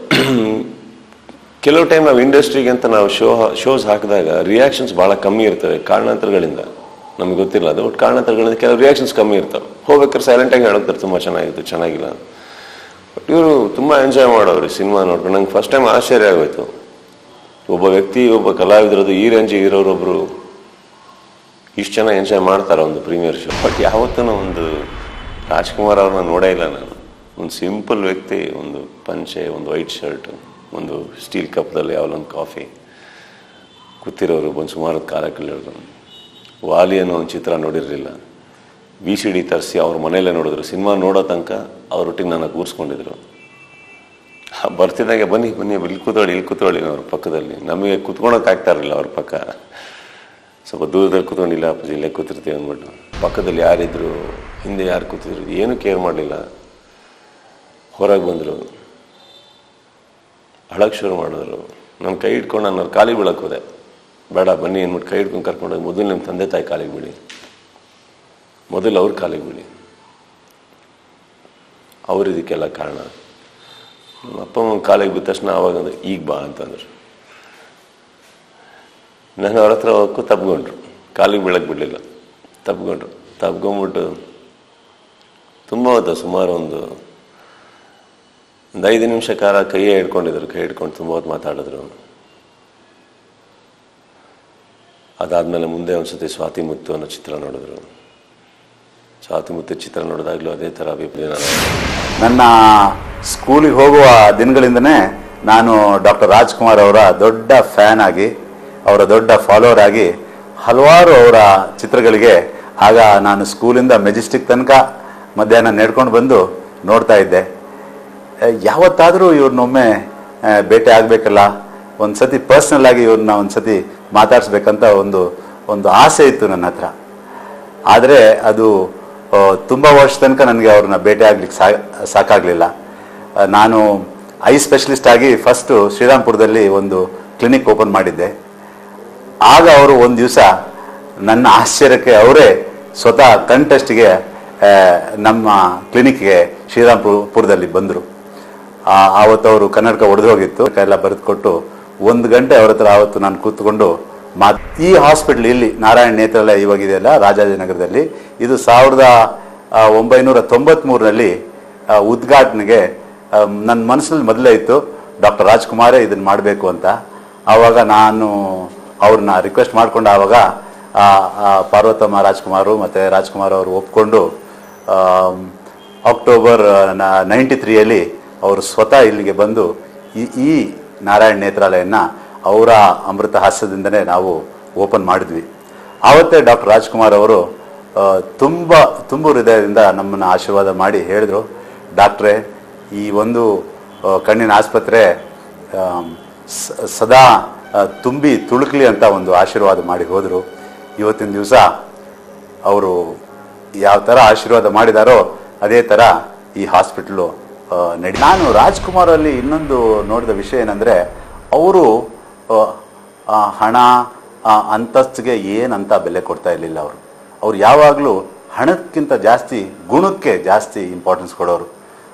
ಕೆಲವು ಟೈಮ್ ನಾವು ಇಂಡಸ್ಟ್ರಿಗೆ ಅಂತ ನಾವು ಶೋ ಶೋಸ್ ಹಾಕಿದಾಗ ರಿಯಾಕ್ಷನ್ಸ್ ಭಾಳ ಕಮ್ಮಿ ಇರ್ತವೆ ಕಾರಣಾಂತರಗಳಿಂದ ನಮ್ಗೆ ಗೊತ್ತಿಲ್ಲ ಅದು ಬಟ್ ಕಾರಣಾಂತರಗಳಿಂದ ಕೆಲವು ರಿಯಾಕ್ಷನ್ಸ್ ಕಮ್ಮಿ ಇರ್ತವೆ ಹೋಗ್ಬೇಕಾದ್ರೆ ಸೈಲೆಂಟಾಗಿ ಹೇಳ್ತಾರೆ ತುಂಬ ಚೆನ್ನಾಗಿತ್ತು ಚೆನ್ನಾಗಿಲ್ಲ ಬಟ್ ಇವರು ತುಂಬ ಎಂಜಾಯ್ ಮಾಡೋರು ಸಿನಿಮಾ ನೋಡ್ಕೊಂಡು ನಂಗೆ ಫಸ್ಟ್ ಟೈಮ್ ಆಶ್ಚರ್ಯ ಆಗೋಯ್ತು ಒಬ್ಬ ವ್ಯಕ್ತಿ ಒಬ್ಬ ಕಲಾವಿದರದು ಈ ರೇಂಜಿಗೆ ಇರೋರೊಬ್ರು ಇಷ್ಟು ಜನ ಎಂಜಾಯ್ ಮಾಡ್ತಾರೆ ಒಂದು ಪ್ರೀಮಿಯರ್ ಶೋ ಬಟ್ ಯಾವತ್ತೂ ಒಂದು ರಾಜ್ಕುಮಾರ್ ಅವ್ರನ್ನ ನೋಡೇ ಇಲ್ಲ ನಾನು ಒಂದು ಸಿಂಪಲ್ ವ್ಯಕ್ತಿ ಒಂದು ಪಂಚೆ ಒಂದು ವೈಟ್ ಶರ್ಟ್ ಒಂದು ಸ್ಟೀಲ್ ಕಪ್ದಲ್ಲಿ ಯಾವಲೊಂದು ಕಾಫಿ ಕೂತಿರೋರು ಬಂದು ಸುಮಾರು ಕಾಲ ಕಳೆಯೋರು ವಾಲಿ ಅನ್ನೋ ಒಂದು ಚಿತ್ರ ನೋಡಿರಲಿಲ್ಲ ವಿ ಸಿ ಡಿ ತರಿಸಿ ಅವ್ರ ಮನೆಯಲ್ಲೇ ನೋಡಿದ್ರು ಸಿನಿಮಾ ನೋಡೋ ತನಕ ಅವ್ರೊಟ್ಟಿಗೆ ನನ್ನ ಕೂರಿಸ್ಕೊಂಡಿದ್ರು ಬರ್ತಿದ್ದಾಗೆ ಬನ್ನಿ ಬನ್ನಿ ಇಲ್ಲಿ ಕೂತ್ಕೊಳ್ಳಿ ಇಲ್ಲಿ ಕೂತ್ಕೊಳ್ಳಿ ಅವ್ರ ಪಕ್ಕದಲ್ಲಿ ನಮಗೆ ಕೂತ್ಕೊಳಕ್ ಆಗ್ತಾ ಇರಲಿಲ್ಲ ಅವ್ರ ಪಕ್ಕ ಸ್ವಲ್ಪ ದೂರದಲ್ಲಿ ಕೂತ್ಕೊಂಡಿಲ್ಲ ಅಪ್ಪಾಜಿ ಇಲ್ಲೇ ಕೂತಿರ್ತೀವಿ ಅಂದ್ಬಿಟ್ಟು ಪಕ್ಕದಲ್ಲಿ ಯಾರಿದ್ರು ಹಿಂದೆ ಯಾರು ಕೂತಿದ್ರು ಏನು ಕೇರ್ ಮಾಡಲಿಲ್ಲ ಹೊರಗೆ ಬಂದರು ಅಳಕ್ಕೆ ಶುರು ಮಾಡಿದ್ರು ನನ್ನ ಕೈ ಹಿಡ್ಕೊಂಡು ನಾನು ಅವ್ರ ಕಾಲಿಗೆ ಬೀಳಕ್ಕೆ ಹೋದೆ ಬೇಡ ಬನ್ನಿ ಅಂದ್ಬಿಟ್ಟು ಕೈ ಹಿಡ್ಕೊಂಡು ಕರ್ಕೊಂಡೋಗಿ ಮೊದಲು ನಿಮ್ಮ ತಂದೆ ತಾಯಿ ಕಾಲಿಗೆ ಬಿಡಿ ಮೊದಲು ಅವ್ರ ಕಾಲಿಗೆ ಬಿಡಿ ಅವ್ರು ಇದಕ್ಕೆಲ್ಲ ಕಾರಣ ನಮ್ಮ ಅಪ್ಪ ಅಮ್ಮ ಕಾಲಿಗೆ ಬಿದ್ದ ತಕ್ಷಣ ಆವಾಗ ಅಂದ್ರೆ ಈಗ ಬಾ ಅಂತಂದ್ರು ನಾನು ಅವ್ರ ಹತ್ರ ಹೋಗಕ್ಕೂ ತಪ್ಕೊಂಡ್ರು ಕಾಲಿಗೆ ಬೀಳಕ್ಕೆ ಬಿಡಲಿಲ್ಲ ತಪ್ಕೊಂಡ್ರು ತಪ್ಕೊಂಬಿಟ್ಟು ತುಂಬ ಹೊತ್ತು ಸುಮಾರು ಒಂದು ಒಂದು ಐದು ನಿಮಿಷ ಕಾಲ ಕೈಯೇ ಹಿಡ್ಕೊಂಡಿದ್ರು ಕೈ ಹಿಡ್ಕೊಂಡು ತುಂಬ ಹೊತ್ತು ಮಾತಾಡಿದ್ರು ಅದಾದಮೇಲೆ ಮುಂದೆ ಒಂದ್ಸತಿ ಸ್ವಾತಿ ಮುತ್ತು ಅನ್ನೋ ಚಿತ್ರ ನೋಡಿದ್ರು ಸ್ವಾತಿ ಮುತ್ತು ಚಿತ್ರ ನೋಡಿದಾಗಲೂ ಅದೇ ಥರ ಅಭಿಪ್ರಾಯ ನನ್ನ ಸ್ಕೂಲಿಗೆ ಹೋಗುವ ದಿನಗಳಿಂದನೇ ನಾನು ಡಾಕ್ಟರ್ ರಾಜ್ಕುಮಾರ್ ಅವರ ದೊಡ್ಡ ಫ್ಯಾನ್ ಆಗಿ ಅವರ ದೊಡ್ಡ ಫಾಲೋವರ್ ಆಗಿ ಹಲವಾರು ಅವರ ಚಿತ್ರಗಳಿಗೆ ಆಗ ನಾನು ಸ್ಕೂಲಿಂದ ಮೆಜೆಸ್ಟಿಕ್ ತನಕ ಮಧ್ಯಾಹ್ನ ನಡ್ಕೊಂಡು ಬಂದು ನೋಡ್ತಾ ಇದ್ದೆ ಆ, ಯಾವತ್ತಾದರೂ ಇವ್ರನ್ನೊಮ್ಮೆ ಆ, ಭೇಟಿ ಆಗಬೇಕಲ್ಲ ಒಂದು ಸತಿ ಪರ್ಸ್ನಲ್ ಆಗಿ ಇವ್ರನ್ನ ಒಂದು ಸತಿ ಮಾತಾಡಿಸ್ಬೇಕಂತ ಒಂದು ಒಂದು ಆಸೆ ಇತ್ತು ನನ್ನ ಹತ್ರ ಆದರೆ ಅದು ಆ, ತುಂಬ ವರ್ಷ ತನಕ ನನಗೆ ಅವ್ರನ್ನ ಭೇಟಿ ಆಗ್ಲಿಕ್ಕೆ ಸಾ ಸಾಕಾಗಲಿಲ್ಲ ನಾನು ಐ ಸ್ಪೆಷಲಿಸ್ಟ್ ಆಗಿ ಫಸ್ಟು ಶ್ರೀರಾಮ್ಪುರದಲ್ಲಿ ಒಂದು ಕ್ಲಿನಿಕ್ ಓಪನ್ ಮಾಡಿದ್ದೆ ಆಗ ಅವರು ಒಂದು ದಿವಸ ನನ್ನ ಆಶ್ಚರ್ಯಕ್ಕೆ ಅವರೇ ಸ್ವತಃ ಕಣ್ ಟೆಸ್ಟ್ಗೆ ಆ, ನಮ್ಮ ಕ್ಲಿನಿಕ್ಗೆ ಶ್ರೀರಾಮ್ಪುರದಲ್ಲಿ ಬಂದರು ಆವತ್ತು ಅವರು ಕನ್ನಡಕ ಒಡೆದು ಹೋಗಿತ್ತು ಎಲ್ಲ ಬರೆದು ಕೊಟ್ಟು ಒಂದು ಗಂಟೆ ಅವ್ರ ಹತ್ರ ಆವತ್ತು ನಾನು ಕೂತ್ಕೊಂಡು ಮಾತ್ ಈ ಹಾಸ್ಪಿಟ್ಲ್ ಇಲ್ಲಿ ನಾರಾಯಣ ನೇತ್ರಾಲಯ ಇವಾಗಿದೆಯಲ್ಲ ರಾಜಾಜಿನಗರದಲ್ಲಿ ಇದು ಸಾವಿರದ ಆ, ಒಂಬೈನೂರ ತೊಂಬತ್ಮೂರರಲ್ಲಿ ಆ, ಉದ್ಘಾಟನೆಗೆ ನನ್ನ ಮನಸ್ಸಲ್ಲಿ ಮೊದಲೇ ಇತ್ತು ಡಾಕ್ಟರ್ ರಾಜ್ಕುಮಾರೇ ಇದನ್ನು ಮಾಡಬೇಕು ಅಂತ ಆವಾಗ ನಾನು ಅವ್ರನ್ನ ರಿಕ್ವೆಸ್ಟ್ ಮಾಡ್ಕೊಂಡು ಆವಾಗ ಆ, ಆ, ಪಾರ್ವತಮ್ಮ ರಾಜ್ಕುಮಾರು ಮತ್ತು ರಾಜ್ಕುಮಾರ್ ಅವರು ಒಪ್ಕೊಂಡು ಆಮ್, ಅಕ್ಟೋಬರ್ ನೈಂಟಿ ತ್ರೀಯಲ್ಲಿ ಅವರು ಸ್ವತಃ ಇಲ್ಲಿಗೆ ಬಂದು ಈ ಈ ನಾರಾಯಣ ನೇತ್ರಾಲಯನ ಅವರ ಅಮೃತ ಹಾಸ್ಯದಿಂದನೇ ನಾವು ಓಪನ್ ಮಾಡಿದ್ವಿ ಆವತ್ತೇ ಡಾಕ್ಟರ್ ರಾಜ್ಕುಮಾರ್ ಅವರು ಆ, ತುಂಬ ತುಂಬ ಹೃದಯದಿಂದ ನಮ್ಮನ್ನು ಆಶೀರ್ವಾದ ಮಾಡಿ ಹೇಳಿದರು ಡಾಕ್ಟ್ರೇ ಈ ಒಂದು ಆ, ಕಣ್ಣಿನ ಆಸ್ಪತ್ರೆ ಆಮ್, ಸ- ಸದಾ ಆ, ತುಂಬಿ ತುಳುಕ್ಲಿ ಅಂತ ಒಂದು ಆಶೀರ್ವಾದ ಮಾಡಿ ಹೋದರು ಇವತ್ತಿನ ದಿವಸ ಅವರು ಯಾವ ಥರ ಆಶೀರ್ವಾದ ಮಾಡಿದಾರೋ ಅದೇ ಥರ ಈ ಹಾಸ್ಪಿಟ್ಲು ಆ, ನಡಿ ನಾನು ರಾಜ್ಕುಮಾರ್ ಅಲ್ಲಿ ಇನ್ನೊಂದು ನೋಡಿದ ವಿಷಯ ಏನಂದರೆ ಅವರು ಹಣ ಆ, ಅಂತಸ್ತಿಗೆ ಏನಂತ ಬೆಲೆ ಕೊಡ್ತಾ ಇರಲಿಲ್ಲ ಅವರು ಅವ್ರು ಯಾವಾಗಲೂ ಹಣಕ್ಕಿಂತ ಜಾಸ್ತಿ ಗುಣಕ್ಕೆ ಜಾಸ್ತಿ ಇಂಪಾರ್ಟೆನ್ಸ್ ಕೊಡೋರು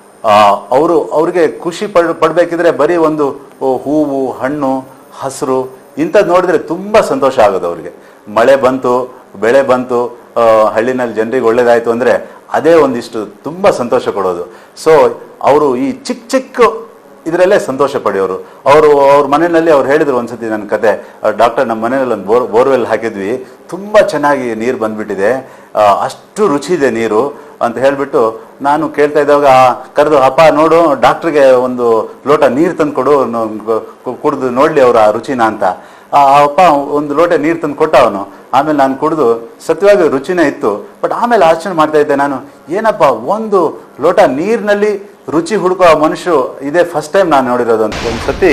ಅವರು ಅವ್ರಿಗೆ ಖುಷಿ ಪಡ್ ಪಡಬೇಕಿದ್ರೆ ಬರೀ ಒಂದು ಓ, ಹೂವು ಹಣ್ಣು ಹಸಿರು ಇಂಥದ್ದು ನೋಡಿದ್ರೆ ತುಂಬ ಸಂತೋಷ ಆಗೋದು ಅವ್ರಿಗೆ ಮಳೆ ಬಂತು ಬೆಳೆ ಬಂತು ಆ, ಹಳ್ಳಿನಲ್ಲಿ ಜನರಿಗೆ ಒಳ್ಳೇದಾಯ್ತು ಅಂದರೆ ಅದೇ ಒಂದಿಷ್ಟು ತುಂಬ ಸಂತೋಷ ಕೊಡೋದು ಸೊ ಅವರು ಈ ಚಿಕ್ಕ ಚಿಕ್ಕ ಇದರಲ್ಲೇ ಸಂತೋಷ ಪಡೆಯೋರು ಅವರು ಅವ್ರ ಮನೆಯಲ್ಲಿ ಅವ್ರು ಹೇಳಿದ್ರು ಒಂದ್ಸತಿ ನನ್ನ ಕತೆ ಡಾಕ್ಟರ್ ನಮ್ಮ ಮನೆಯಲ್ಲಿ ಒಂದು ಬೋರ್ ಬೋರ್ವೆಲ್ ಹಾಕಿದ್ವಿ ತುಂಬ ಚೆನ್ನಾಗಿ ನೀರು ಬಂದ್ಬಿಟ್ಟಿದೆ ಆ, ಅಷ್ಟು ರುಚಿ ಇದೆ ನೀರು ಅಂತ ಹೇಳಿಬಿಟ್ಟು ನಾನು ಕೇಳ್ತಾ ಇದ್ದಾಗ ಕರೆದು ಅಪ್ಪ ನೋಡು ಡಾಕ್ಟ್ರಿಗೆ ಒಂದು ಲೋಟ ನೀರು ತಂದು ಕೊಡು ಕುಡಿದು ನೋಡ್ಲಿ ಅವರ ರುಚಿನ ಅಂತ ಆ ಅಪ್ಪ ಒಂದು ಲೋಟ ನೀರು ತಂದು ಕೊಟ್ಟ ಅವನು ಆಮೇಲೆ ನಾನು ಕುಡಿದು ಸತ್ಯವಾಗಿ ರುಚಿನೇ ಇತ್ತು ಬಟ್ ಆಮೇಲೆ ಆಲೋಚನೆ ಮಾಡ್ತಾ ಇದ್ದೆ ನಾನು ಏನಪ್ಪ ಒಂದು ಲೋಟ ನೀರಿನಲ್ಲಿ ರುಚಿ ಹುಡುಕೋ ಮನುಷ್ಯರು ಇದೇ ಫಸ್ಟ್ ಟೈಮ್ ನಾನು ನೋಡಿರೋದು ಅಂತ ಒಂದು ಸತಿ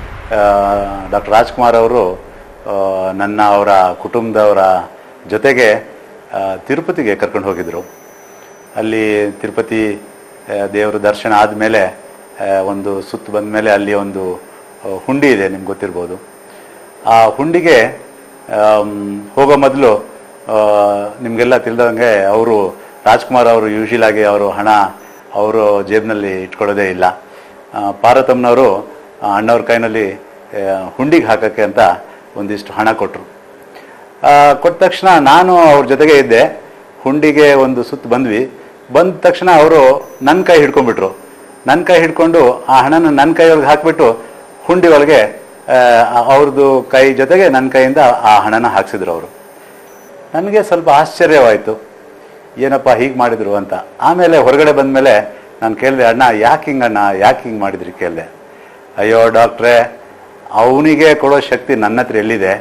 ಡಾಕ್ಟರ್ ರಾಜ್ಕುಮಾರ್ ಅವರು ಆ, ನನ್ನ ಅವರ ಕುಟುಂಬದವರ ಜೊತೆಗೆ ಆ, ತಿರುಪತಿಗೆ ಕರ್ಕೊಂಡು ಹೋಗಿದ್ರು ಅಲ್ಲಿ ತಿರುಪತಿ ಆ, ದೇವರ ದರ್ಶನ ಆದಮೇಲೆ ಒಂದು ಸುತ್ತು ಬಂದ ಮೇಲೆ ಅಲ್ಲಿ ಒಂದು ಆ, ಹುಂಡಿ ಇದೆ ನಿಮ್ಗೆ ಗೊತ್ತಿರ್ಬೋದು ಆ ಹುಂಡಿಗೆ ಆಮ್, ಹೋಗೋ ಮೊದಲು ನಿಮಗೆಲ್ಲ ತಿಳಿದಂಗೆ ಅವರು ರಾಜ್ಕುಮಾರ್ ಅವರು ಯೂಶಿಯಲ್ ಆಗಿ ಅವರು ಹಣ ಅವರು ಜೇಬ್ನಲ್ಲಿ ಇಟ್ಕೊಳ್ಳೋದೇ ಇಲ್ಲ ಆ, ಪಾರ್ವತಮ್ಮನವರು ಆ, ಅಣ್ಣವ್ರ ಕೈನಲ್ಲಿ ಆ, ಹುಂಡಿಗೆ ಹಾಕೋಕ್ಕೆ ಅಂತ ಒಂದಿಷ್ಟು ಹಣ ಕೊಟ್ಟರು ಕೊಟ್ಟ ತಕ್ಷಣ ನಾನು ಅವ್ರ ಜೊತೆಗೆ ಇದ್ದೆ ಹುಂಡಿಗೆ ಒಂದು ಸುತ್ತು ಬಂದ್ವಿ ಬಂದ ತಕ್ಷಣ ಅವರು ನನ್ನ ಕೈ ಹಿಡ್ಕೊಂಡ್ಬಿಟ್ರು ನನ್ನ ಕೈ ಹಿಡ್ಕೊಂಡು ಆ ಹಣನ ನನ್ನ ಕೈಯೊಳಗೆ ಹಾಕ್ಬಿಟ್ಟು ಹುಂಡಿ ಒಳಗೆ ಅವ್ರದ್ದು ಕೈ ಜೊತೆಗೆ ನನ್ನ ಕೈಯಿಂದ ಆ ಹಣನ ಹಾಕ್ಸಿದ್ರು ಅವರು ನನಗೆ ಸ್ವಲ್ಪ ಆಶ್ಚರ್ಯವಾಯಿತು ಏನಪ್ಪ ಹೀಗೆ ಮಾಡಿದ್ರು ಅಂತ ಆಮೇಲೆ ಹೊರಗಡೆ ಬಂದಮೇಲೆ ನಾನು ಕೇಳಿದೆ ಅಣ್ಣ ಯಾಕೆ ಹಿಂಗೆ ಅಣ್ಣ ಯಾಕೆ ಹಿಂಗೆ ಮಾಡಿದ್ರಿ ಕೇಳಿದೆ ಅಯ್ಯೋ ಡಾಕ್ಟ್ರೇ ಅವನಿಗೆ ಕೊಡೋ ಶಕ್ತಿ ನನ್ನ ಹತ್ರ ಎಲ್ಲಿದೆ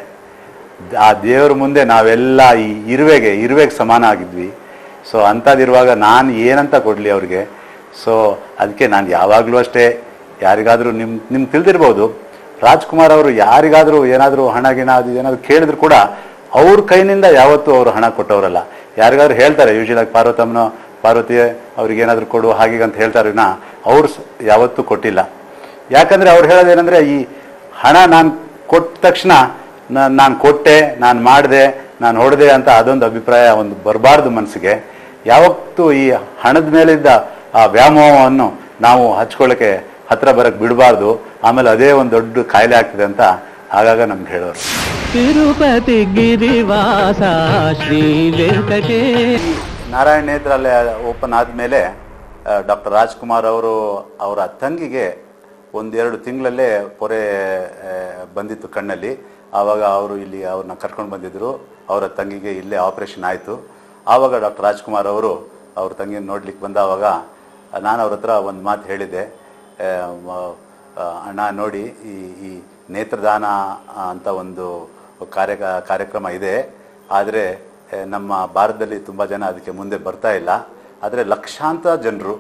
ಆ ದೇವ್ರ ಮುಂದೆ ನಾವೆಲ್ಲ ಈ ಇರುವೆಗೆ ಇರುವೆಗೆ ಸಮಾನ ಆಗಿದ್ವಿ ಸೊ ಅಂಥದ್ದಿರುವಾಗ ನಾನು ಏನಂತ ಕೊಡಲಿ ಅವ್ರಿಗೆ ಸೊ ಅದಕ್ಕೆ ನಾನು ಯಾವಾಗಲೂ ಅಷ್ಟೇ ಯಾರಿಗಾದರೂ ನಿಮ್ಮ ನಿಮ್ಗೆ ತಿಳಿದಿರ್ಬೋದು ರಾಜ್ಕುಮಾರ್ ಅವರು ಯಾರಿಗಾದರೂ ಏನಾದರೂ ಹಣ ಗಿಣ ಅದು ಏನಾದರೂ ಕೇಳಿದ್ರು ಕೂಡ ಅವ್ರ ಕೈನಿಂದ ಯಾವತ್ತೂ ಅವರು ಹಣ ಕೊಟ್ಟವರಲ್ಲ ಯಾರಿಗಾದ್ರೂ ಹೇಳ್ತಾರೆ ಯೂಶಲ್ ಆಗಿ ಪಾರ್ವತಮ್ಮನೋ ಪಾರ್ವತಿ ಅವ್ರಿಗೆ ಏನಾದರೂ ಕೊಡು ಹಾಗೆ ಅಂತ ಹೇಳ್ತಾರೆ ವಿನ ಅವ್ರು ಸ- ಯಾವತ್ತೂ ಕೊಟ್ಟಿಲ್ಲ ಯಾಕಂದ್ರೆ ಅವ್ರು ಹೇಳೋದೇನೆಂದ್ರೆ ಈ ಹಣ ನಾನು ಕೊಟ್ಟ ತಕ್ಷಣ ನಾನು ಕೊಟ್ಟೆ ನಾನು ಮಾಡಿದೆ ನಾನು ಹೊಡೆದೆ ಅಂತ ಅದೊಂದು ಅಭಿಪ್ರಾಯ ಒಂದು ಬರಬಾರ್ದು ಮನಸ್ಸಿಗೆ ಯಾವತ್ತೂ ಈ ಹಣದ ಮೇಲಿದ್ದ ಆ ವ್ಯಾಮೋಹವನ್ನು ನಾವು ಹಚ್ಕೊಳ್ಳೋಕೆ ಹತ್ರ ಬರಕ್ಕೆ ಬಿಡಬಾರ್ದು ಆಮೇಲೆ ಅದೇ ಒಂದು ದೊಡ್ಡ ಕಾಯಿಲೆ ಆಗ್ತದೆ ಅಂತ ಆಗಾಗ ನಮ್ಗೆ ಹೇಳೋರು ತಿರುಪತಿ ಗಿರಿವಾಸ ಶ್ರೀ ವೆಂಕಟೇ ನಾರಾಯಣ ನೇತ್ರಾಲಯ ಓಪನ್ ಆದಮೇಲೆ ಡಾಕ್ಟರ್ ರಾಜ್ಕುಮಾರ್ ಅವರು ಅವರ ತಂಗಿಗೆ ಒಂದೆರಡು ತಿಂಗಳಲ್ಲೇ ಪೊರೆ ಆ, ಬಂದಿತ್ತು ಕಣ್ಣಲ್ಲಿ ಆವಾಗ ಅವರು ಇಲ್ಲಿ ಅವ್ರನ್ನ ಕರ್ಕೊಂಡು ಬಂದಿದ್ದರು ಅವರ ತಂಗಿಗೆ ಇಲ್ಲೇ ಆಪರೇಷನ್ ಆಯಿತು ಆವಾಗ ಡಾಕ್ಟರ್ ರಾಜ್ಕುಮಾರ್ ಅವರು ಅವ್ರ ತಂಗಿನ ನೋಡ್ಲಿಕ್ಕೆ ಬಂದಾವಾಗ ನಾನು ಅವ್ರ ಹತ್ರ ಒಂದು ಮಾತು ಹೇಳಿದ್ದೆ ಆ, ಮ- ಆ, ಅಣ್ಣ ನೋಡಿ ಈ ಈ ನೇತ್ರದಾನ ಅಂತ ಒಂದು ಕಾರ್ಯ ಕಾರ್ಯಕ್ರಮ ಇದೆ ಆದರೆ ನಮ್ಮ ಭಾರತದಲ್ಲಿ ತುಂಬ ಜನ ಅದಕ್ಕೆ ಮುಂದೆ ಬರ್ತಾ ಇಲ್ಲ ಆದರೆ ಲಕ್ಷಾಂತರ ಜನರು